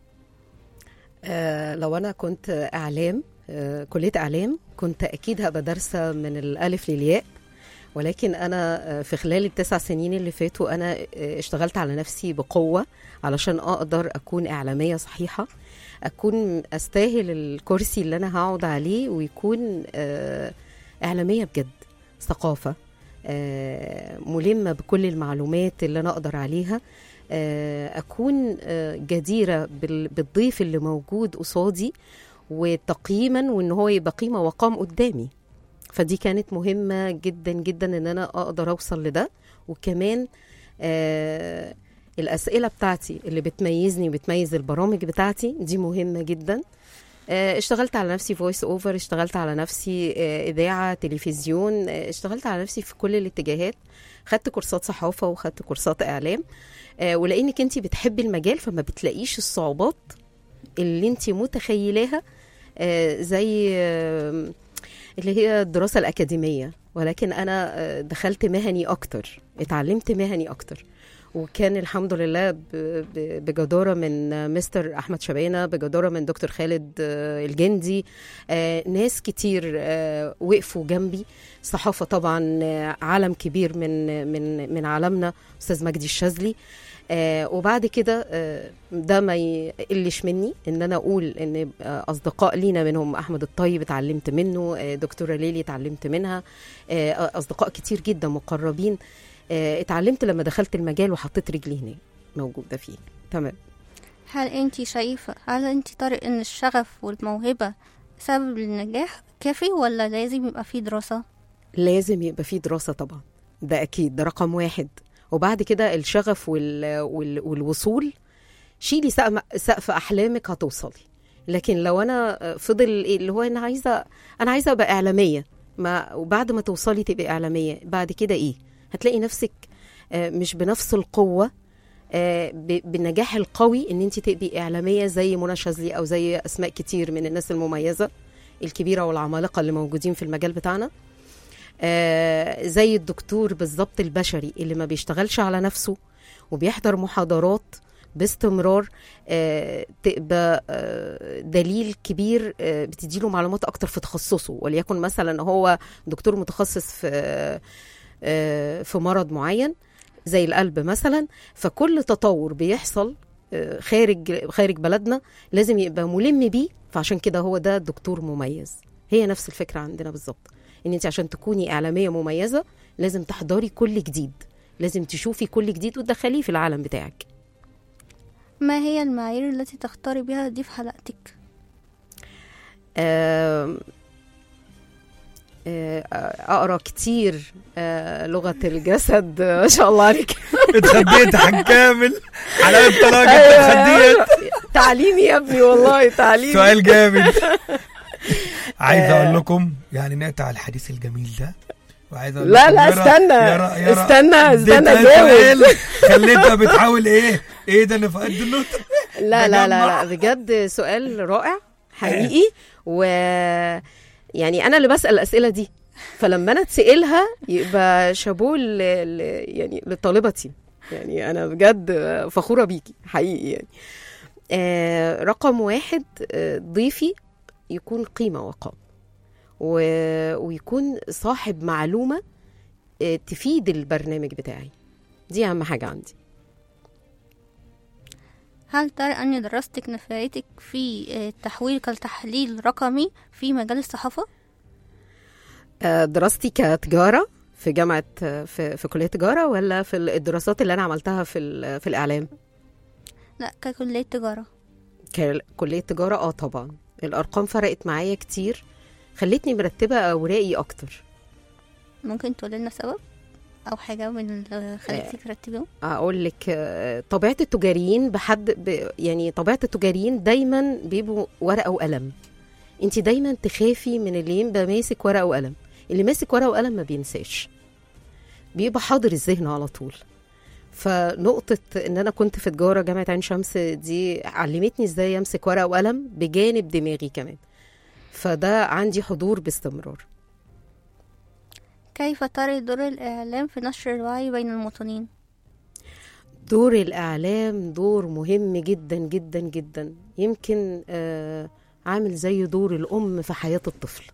آه لو انا كنت اعلام آه كليه اعلام كنت اكيد هبقى دارسه من الالف للياء ولكن انا آه، في خلال التسع سنين اللي فاتوا انا آه، اشتغلت على نفسي بقوه علشان اقدر اكون اعلاميه صحيحه اكون استاهل الكرسي اللي انا هقعد عليه ويكون آه، اعلاميه بجد ثقافه آه، ملمه بكل المعلومات اللي انا اقدر عليها آه، اكون آه، جديره بال- بالضيف اللي موجود قصادي وتقييما وان هو يبقى قيمه وقام قدامي فدي كانت مهمه جدا جدا ان انا اقدر اوصل لده وكمان آه الاسئله بتاعتي اللي بتميزني وبتميز البرامج بتاعتي دي مهمه جدا آه، اشتغلت على نفسي فويس اوفر اشتغلت على نفسي آه، اذاعه تلفزيون آه، اشتغلت على نفسي في كل الاتجاهات خدت كورسات صحافه وخدت كورسات اعلام آه، ولانك انت بتحبي المجال فما بتلاقيش الصعوبات اللي انت متخيلاها آه، زي آه، اللي هي الدراسه الاكاديميه ولكن انا آه، دخلت مهني اكتر اتعلمت مهني اكتر وكان الحمد لله ب- ب- بجداره من آه، مستر احمد شبانه بجداره من دكتور خالد آه، الجندي آه، ناس كتير آه، وقفوا جنبي صحافه طبعا آه، عالم كبير من من من عالمنا استاذ مجدي الشاذلي آه وبعد كده آه ده ما يقلش مني ان انا اقول ان آه اصدقاء لينا منهم احمد الطيب اتعلمت منه آه دكتوره ليلي اتعلمت منها آه اصدقاء كتير جدا مقربين آه اتعلمت لما دخلت المجال وحطيت رجلي هنا موجوده فيه تمام هل انت شايفة هل انت ترى ان الشغف والموهبة سبب للنجاح كافي ولا لازم يبقى فيه دراسة لازم يبقى فيه دراسة طبعا ده أكيد ده رقم واحد وبعد كده الشغف وال... وال... والوصول شيلي سقف سقف أحلامك هتوصلي لكن لو أنا فضل إيه اللي هو أنا عايزة أنا عايزة أبقى إعلامية ما وبعد ما توصلي تبقي إعلامية بعد كده إيه هتلاقي نفسك آه، مش بنفس القوة آه، ب- بالنجاح القوي ان انت تبقي اعلاميه زي منى شاذلي او زي اسماء كتير من الناس المميزه الكبيره والعمالقه اللي موجودين في المجال بتاعنا آه، زي الدكتور بالظبط البشري اللي ما بيشتغلش على نفسه وبيحضر محاضرات باستمرار آه، تبقى آه، دليل كبير آه، بتديله معلومات اكتر في تخصصه وليكن مثلا هو دكتور متخصص في آه، في مرض معين زي القلب مثلا فكل تطور بيحصل آه، خارج خارج بلدنا لازم يبقى ملم بيه فعشان كده هو ده دكتور مميز هي نفس الفكره عندنا بالظبط ان انت عشان تكوني اعلاميه مميزه لازم تحضري كل جديد لازم تشوفي كل جديد وتدخليه في العالم بتاعك ما هي المعايير التي تختاري بها ضيف حلقتك آم، آه، اقرا كتير آه، لغه الجسد آه، ما شاء الله عليك اتخديت حاج كامل حلاوه طلاقه اتخديت تعليمي يا ابني والله تعليمي سؤال جامد عايز اقول لكم يعني نقطع الحديث الجميل ده وعايز اقول لا لكم لا يارا- استنى يارا- يارا استنى استنى اديتها جاوب سؤال خليتها بتحاول ايه ايه ده انا فقد النقطه لا لا لا بجمع. لا بجد سؤال رائع حقيقي و يعني انا اللي بسال الاسئله دي فلما انا اتسالها يبقى شابوه ل... ل... يعني لطالبتي يعني انا بجد فخوره بيكي حقيقي يعني آه رقم واحد آه ضيفي يكون قيمه وقام و... ويكون صاحب معلومه آه، تفيد البرنامج بتاعي دي اهم حاجه عندي هل ترى أن دراستك نفعتك في آه، التحويل كالتحليل رقمي في مجال الصحافة؟ آه، دراستي كتجاره في جامعه آه، في, في كليه تجاره ولا في الدراسات اللي انا عملتها في ال- في الاعلام لا ككلية تجارة كليه تجاره اه طبعا الارقام فرقت معايا كتير خلتني مرتبه اوراقي اكتر ممكن تقول لنا سبب أو حاجة من اللي خليتك ترتبيهم؟ اقول لك آه، طبيعه التجاريين بحد ب... يعني طبيعه التجاريين دايما بيبقوا ورقه وقلم انت دايما تخافي من اللي يبقى ماسك ورقه وقلم اللي ماسك ورقه وقلم ما بينساش بيبقى حاضر الذهن على طول فنقطة إن أنا كنت في تجارة جامعة عين شمس دي علمتني إزاي أمسك ورقة وقلم بجانب دماغي كمان فده عندي حضور باستمرار كيف ترى دور الإعلام في نشر الوعي بين المواطنين؟ دور الإعلام دور مهم جدا جدا جدا يمكن آه عامل زي دور الأم في حياة الطفل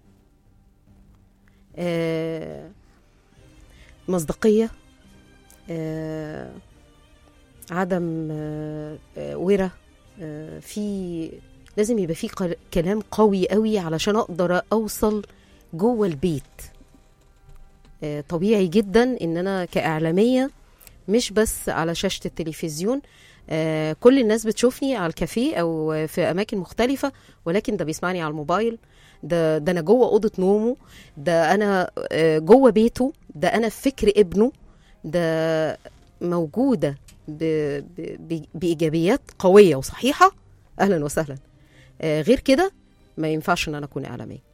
آه مصداقية آه عدم آه آه ورع آه في لازم يبقى في قل- كلام قوي قوي علشان أقدر أوصل جوه البيت آه طبيعي جدا إن أنا كإعلامية مش بس على شاشة التلفزيون آه كل الناس بتشوفني على الكافيه او في اماكن مختلفة ولكن ده بيسمعني على الموبايل ده ده انا جوه اوضة نومه ده انا آه جوه بيته ده انا في فكر ابنه ده موجودة ب ب ب بايجابيات قوية وصحيحة اهلا وسهلا آه غير كده ما ينفعش ان انا اكون اعلامية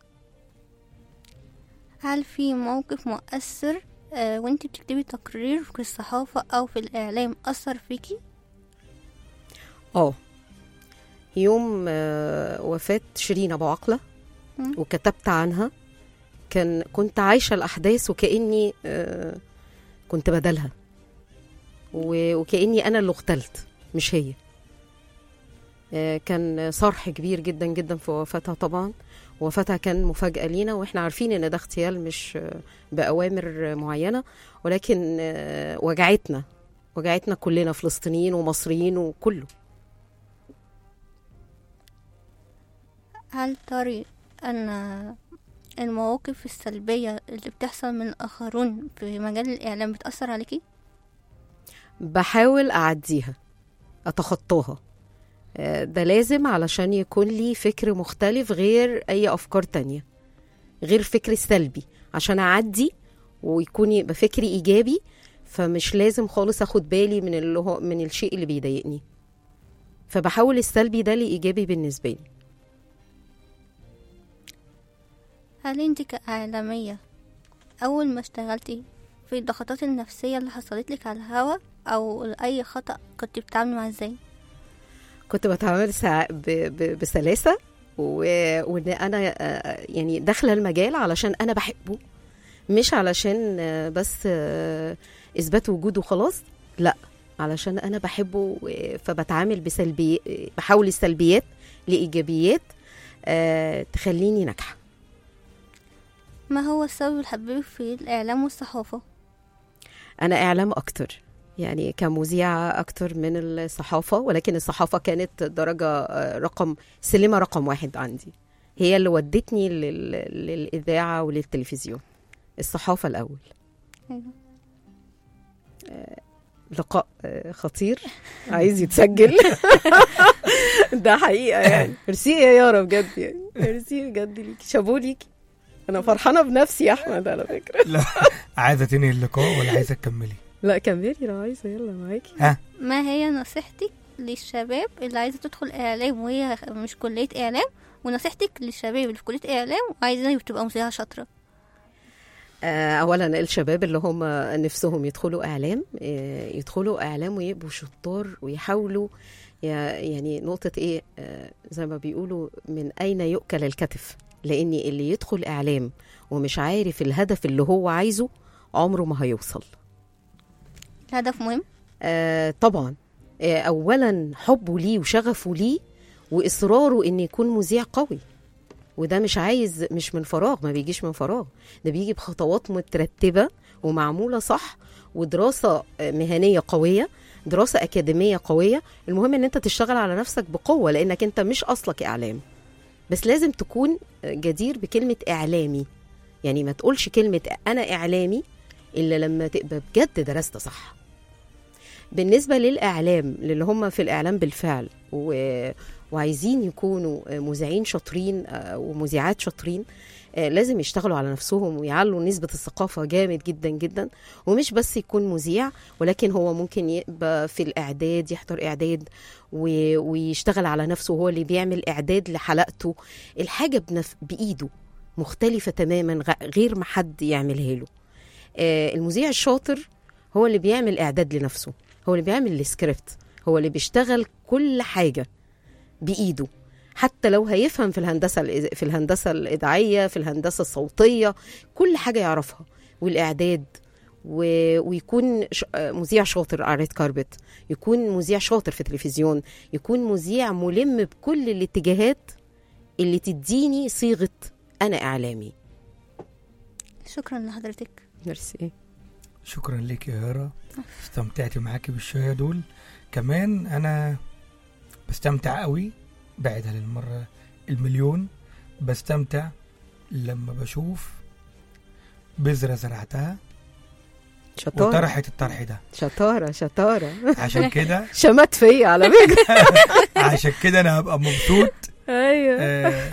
هل في موقف مؤثر آه، وانت بتكتبي تقرير في الصحافة أو في الإعلام أثر فيكي؟ اه يوم آه، وفاة شيرين أبو عقلة مم. وكتبت عنها كان كنت عايشة الأحداث وكأني آه، كنت بدلها و- وكأني أنا اللي اغتلت مش هي آه، كان صرح كبير جدا جدا في وفاتها طبعا وفاتها كان مفاجأة لينا واحنا عارفين ان ده اغتيال مش آه، بأوامر معينة ولكن آه، وجعتنا وجعتنا كلنا فلسطينيين ومصريين وكله هل تري أن المواقف السلبية اللي بتحصل من الآخرون في مجال الإعلام بتأثر عليكي؟ بحاول أعديها أتخطاها آه، ده لازم علشان يكون لي فكر مختلف غير أي أفكار تانية غير فكر سلبي عشان أعدي ويكون يبقى فكري إيجابي فمش لازم خالص أخد بالي من اللي هو من الشيء اللي بيضايقني فبحول السلبي ده لإيجابي بالنسبة لي هل انت كإعلامية أول ما اشتغلتي في الضغطات النفسية اللي حصلت لك على الهوا أو أي خطأ كنت بتتعاملي معاه ازاي؟ كنت بتعامل سع... ب... ب... بسلاسة و... وان انا آه، يعني داخله المجال علشان انا بحبه مش علشان آه، بس آه، اثبات وجوده خلاص لا علشان انا بحبه و- فبتعامل بسلبي بحول السلبيات لايجابيات آه، تخليني ناجحه ما هو السبب اللي حببك في الإعلام والصحافة؟ انا اعلام اكتر يعني كمذيعة أكتر من الصحافة ولكن الصحافة كانت درجة آه، رقم سلمة رقم واحد عندي هي اللي ودتني لل... للإذاعة وللتلفزيون الصحافة الأول أيوة. آه، لقاء آه، خطير عايز يتسجل ده حقيقة يعني ميرسي يا يارا بجد يعني ميرسي بجد ليكي شابو ليكي أنا فرحانة بنفسي يا أحمد على فكرة لا عايزه تنهي اللقاء ولا عايزه تكملي لا كملي لو عايزة يلا معاكي ما هي نصيحتك للشباب اللي عايزة تدخل إعلام وهي مش كلية إعلام ونصيحتك للشباب اللي في كلية إعلام وعايزة تبقى مذيعة شاطرة آه، اولا الشباب اللي هم نفسهم يدخلوا اعلام آه، يدخلوا اعلام ويبقوا شطار ويحاولوا يا- يعني نقطه ايه آه، زي ما بيقولوا من اين يؤكل الكتف لان اللي يدخل اعلام ومش عارف الهدف اللي هو عايزه عمره ما هيوصل الهدف مهم آه طبعا آه اولا حبه ليه وشغفه ليه واصراره ان يكون مذيع قوي وده مش عايز مش من فراغ ما بيجيش من فراغ ده بيجي بخطوات مترتبة ومعمولة صح ودراسة مهنية قوية دراسة أكاديمية قوية المهم ان انت تشتغل على نفسك بقوة لانك انت مش اصلك اعلام بس لازم تكون جدير بكلمة اعلامي يعني ما تقولش كلمة انا اعلامي الا لما تبقى بجد درست صح بالنسبة للإعلام للي هم في الإعلام بالفعل و... وعايزين يكونوا مذيعين شاطرين آه، ومذيعات شاطرين آه، لازم يشتغلوا على نفسهم ويعلوا نسبة الثقافة جامد جدا جدا ومش بس يكون مذيع ولكن هو ممكن يبقى في الإعداد يحضر إعداد و... ويشتغل على نفسه هو اللي بيعمل إعداد لحلقته الحاجة بنف... بإيده مختلفة تماما غ- غير ما حد يعملها له آه، المذيع الشاطر هو اللي بيعمل إعداد لنفسه هو اللي بيعمل السكريبت هو اللي بيشتغل كل حاجة بإيده حتى لو هيفهم في الهندسة الإذ- في الهندسة الإذاعية في الهندسة الصوتية كل حاجة يعرفها والإعداد و... ويكون ش... آه، مذيع شاطر على ريد كاربت يكون مذيع شاطر في التلفزيون يكون مذيع ملم بكل الاتجاهات اللي تديني صيغة أنا إعلامي شكرا لحضرتك ميرسي شكرا لك يا يارا استمتعت معاكي بالشوية دول كمان انا بستمتع قوي بعدها للمرة المليون بستمتع لما بشوف بذرة زرعتها شطارة وطرحت الطرح ده شطارة شطارة عشان كده شمت فيا على فكرة عشان كده انا هبقى مبسوط ايوه آه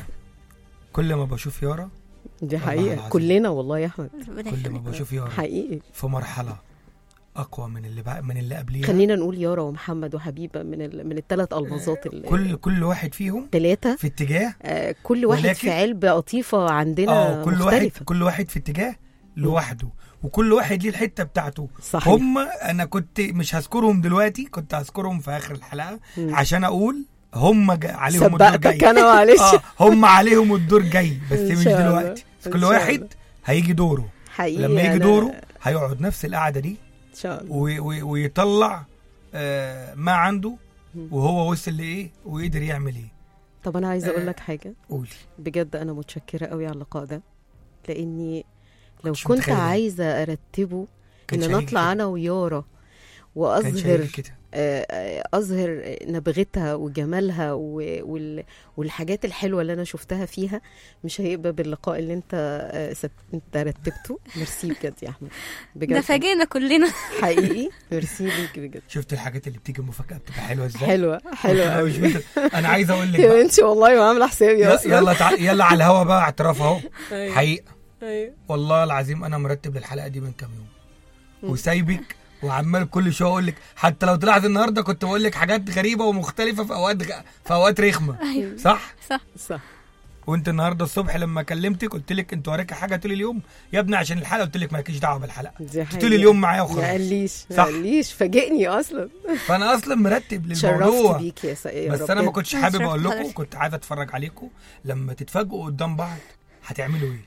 كل ما بشوف يارا دي والله حقيقة العظيم. كلنا والله يا أحمد ربنا كل ما يخليك بشوف يارا حقيقي في مرحلة أقوى من اللي بقى من اللي قبليها خلينا نقول يارا ومحمد وحبيبة من ال... من الثلاث ألمظات ال- كل كل واحد فيهم الثلاثة في اتجاه آه كل واحد ولكن- في علبة قطيفة عندنا اه كل واحد مختلفة كل واحد في اتجاه لوحده وكل واحد ليه الحته بتاعته صحيح هم انا كنت مش هذكرهم دلوقتي كنت هذكرهم في اخر الحلقه مم. عشان اقول هم جا عليهم الدور سبقتك جاي أنا معلش اه هم عليهم الدور جاي بس إن مش شاء الله. دلوقتي بس إن كل شاء واحد الله. هيجي دوره حقيقي لما يجي أنا- دوره هيقعد نفس القعده دي إن شاء الله و- و- ويطلع آه ما عنده مم. وهو وصل لايه وقدر يعمل ايه طب أنا عايزة أقول آه. لك حاجة قولي بجد أنا متشكرة قوي على اللقاء ده لأني لو كنتش كنت متخيلة. عايزة أرتبه كانش إن هيجي نطلع كده. أنا ويارا كانش وأظهر هيجي كده آه، آه، اظهر نبغتها وجمالها و- وال- والحاجات الحلوه اللي انا شفتها فيها مش هيبقى باللقاء اللي انت آه، سب- انت رتبته ميرسي بجد يا احمد ده بجد فاجئنا كلنا حقيقي ميرسي ليك بجد شفت الحاجات اللي بتيجي مفاجاه بتبقى حلوه ازاي حلوه حلوه أنا مش قوي مت- انا عايز اقول لك يا بقى. بنتي والله ما عامله حسابي يلا اصلا يلا تع... يلا على الهوا بقى اعتراف اهو أيوة. حقيقه أيوة. والله العظيم انا مرتب للحلقه دي من كام يوم مم. وسايبك وعمال كل شويه اقول لك حتى لو طلعت النهارده كنت بقول لك حاجات غريبه ومختلفه في اوقات غ... في اوقات رخمه ايوه صح صح صح وانت النهارده الصبح لما كلمتك قلت لك انت وراك حاجه طول اليوم يا ابني عشان الحلقه قلت لك مالكيش دعوه بالحلقه دي انت حقيقة. طول اليوم معايا ما وخلاص قاليش ما صح. قاليش فاجئني اصلا فانا اصلا مرتب شرفت للموضوع بيك يا, س... يا بس رب انا ما بجد. كنتش أنا حابب شرفت اقول لكم حضرتك. كنت عايز اتفرج عليكم لما تتفاجئوا قدام بعض هتعملوا ايه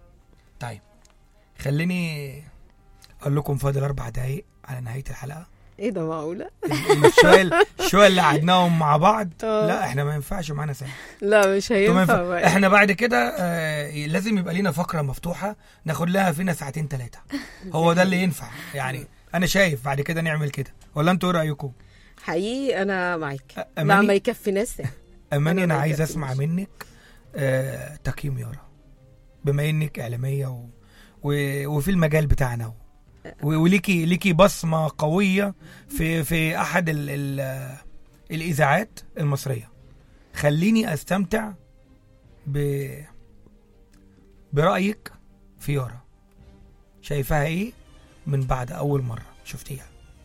طيب خليني اقول لكم فاضل اربع دقايق على نهايه الحلقه ايه ده معقوله الشويه الشويه اللي قعدناهم مع بعض آه. لا احنا ما ينفعش معانا سنه لا مش انتوا ما هينفع ينفع- بقى. احنا بعد كده آه لازم يبقى لينا فقره مفتوحه ناخد لها فينا ساعتين ثلاثه هو ده اللي ينفع يعني انا شايف بعد كده نعمل كده ولا انتوا ايه رايكم حقيقي انا معاك أماني؟ ما ما يكفي ساعه اماني أنا انا ما عايز يكفيش. اسمع منك آه تقييم يارا بما انك اعلاميه و... و... وفي المجال بتاعنا و... و... وليكي ليكي بصمه قويه في في احد ال... ال... الاذاعات المصريه خليني استمتع ب... برايك في يارا شايفاها ايه من بعد اول مره شفتيها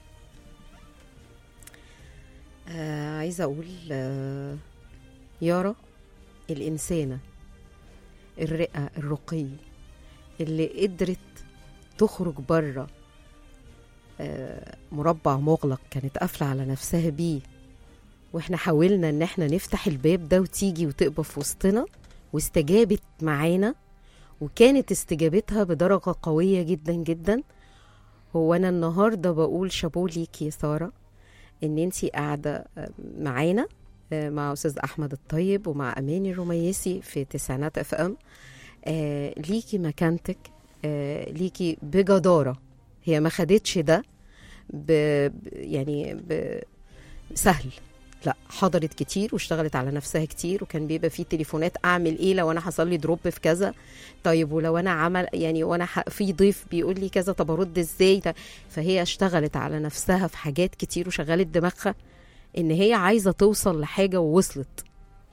آه عايزه اقول آه يارا الانسانه الرئه الرقي اللي قدرت تخرج بره آه مربع مغلق كانت قافله على نفسها بيه واحنا حاولنا ان احنا نفتح الباب ده وتيجي وتقبى في وسطنا واستجابت معانا وكانت استجابتها بدرجه قويه جدا جدا هو انا النهارده بقول شابو ليكي يا ساره ان انتي قاعده آه، معانا آه، مع استاذ احمد الطيب ومع اماني الرميسي في تسعينات اف ام آه، ليكي مكانتك آه، ليكي بجداره هي ما خدتش ده ب ب- يعني ب سهل لا حضرت كتير واشتغلت على نفسها كتير وكان بيبقى في تليفونات اعمل ايه لو انا حصل لي دروب في كذا طيب ولو انا عمل يعني وانا ح- في ضيف بيقول لي كذا طب ارد ازاي طب- فهي اشتغلت على نفسها في حاجات كتير وشغلت دماغها ان هي عايزه توصل لحاجه ووصلت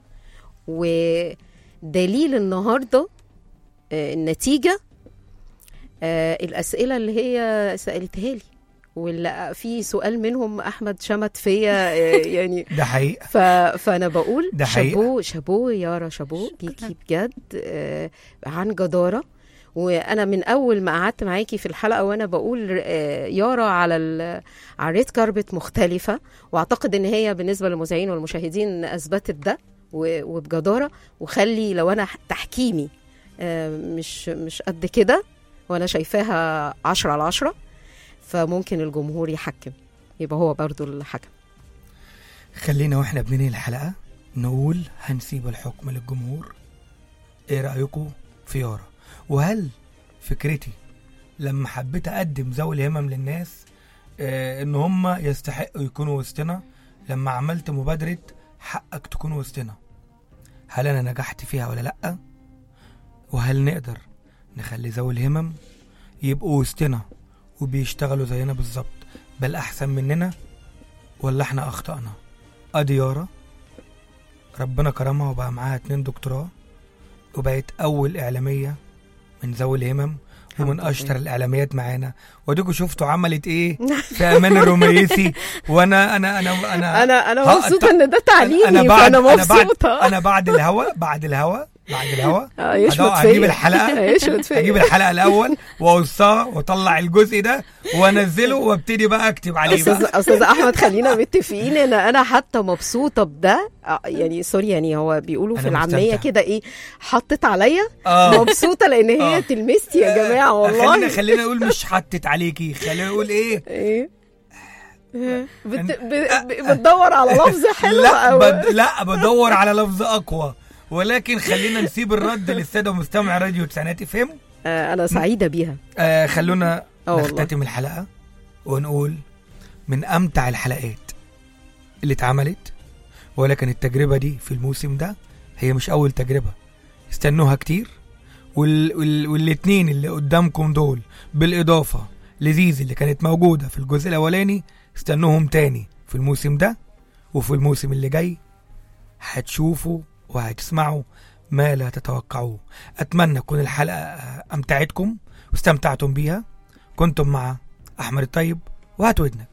ودليل النهارده آه، النتيجه آه، الاسئله اللي هي سالتها لي واللي في سؤال منهم احمد شمت فيا آه، يعني ده حقيقه ف... فانا بقول ده حقيقة. شابوه شابوه يارا شابوه ليكي بجد آه، عن جداره وانا من اول ما قعدت معاكي في الحلقه وانا بقول آه، يارا على ال... على الريد كاربت مختلفه واعتقد ان هي بالنسبه للمذيعين والمشاهدين اثبتت ده و... وبجداره وخلي لو انا تحكيمي آه، مش مش قد كده وانا شايفاها عشرة على عشرة فممكن الجمهور يحكم يبقى هو برضو الحكم خلينا واحنا بننهي الحلقه نقول هنسيب الحكم للجمهور ايه رايكم في يارا وهل فكرتي لما حبيت اقدم ذوي الهمم للناس آه ان هم يستحقوا يكونوا وسطنا لما عملت مبادره حقك تكون وسطنا هل انا نجحت فيها ولا لا وهل نقدر نخلي ذوي الهمم يبقوا وسطنا وبيشتغلوا زينا بالظبط بل احسن مننا ولا احنا اخطأنا ادي يارا ربنا كرمها وبقى معاها اتنين دكتوراه وبقت اول اعلاميه من ذوي الهمم ومن الحمد اشطر لله. الاعلاميات معانا وديكوا شفتوا عملت ايه في امان الروميسي وانا انا انا انا انا انا ها- مبسوطه ان ده تعليمي انا بعد فانا انا بعد مبسوطه انا بعد الهوا بعد الهوا بعد الهوا آه، يشمت هدور- فيا هجيب الحلقة. يشمت فيا اجيب الحلقه الاول واوصها واطلع الجزء ده وانزله وابتدي بقى اكتب عليه استاذ بقى استاذ احمد خلينا متفقين ان انا حتى مبسوطه بده آه، يعني سوري يعني هو بيقولوا في أنا العاميه مستمتع. كده ايه حطت عليا اه مبسوطه لان هي آه. تلمستي يا جماعه خلينا والله خلينا نقول مش حطت عليكي خلينا نقول ايه ايه بت... ب... ب... بتدور على لفظ حلو لا او بد... لا بدور على لفظ اقوى ولكن خلينا نسيب الرد للساده مستمع راديو تسعينات فهم آه انا سعيده بيها آه خلونا اه والله نختتم الحلقه ونقول من امتع الحلقات اللي اتعملت ولكن التجربه دي في الموسم ده هي مش اول تجربه استنوها كتير وال... وال... والاتنين اللي قدامكم دول بالاضافه لزيزي اللي كانت موجوده في الجزء الاولاني استنوهم تاني في الموسم ده وفي الموسم اللي جاي هتشوفوا وهتسمعوا ما لا تتوقعوه اتمنى تكون الحلقه امتعتكم واستمتعتم بيها كنتم مع احمد الطيب وهات ودنك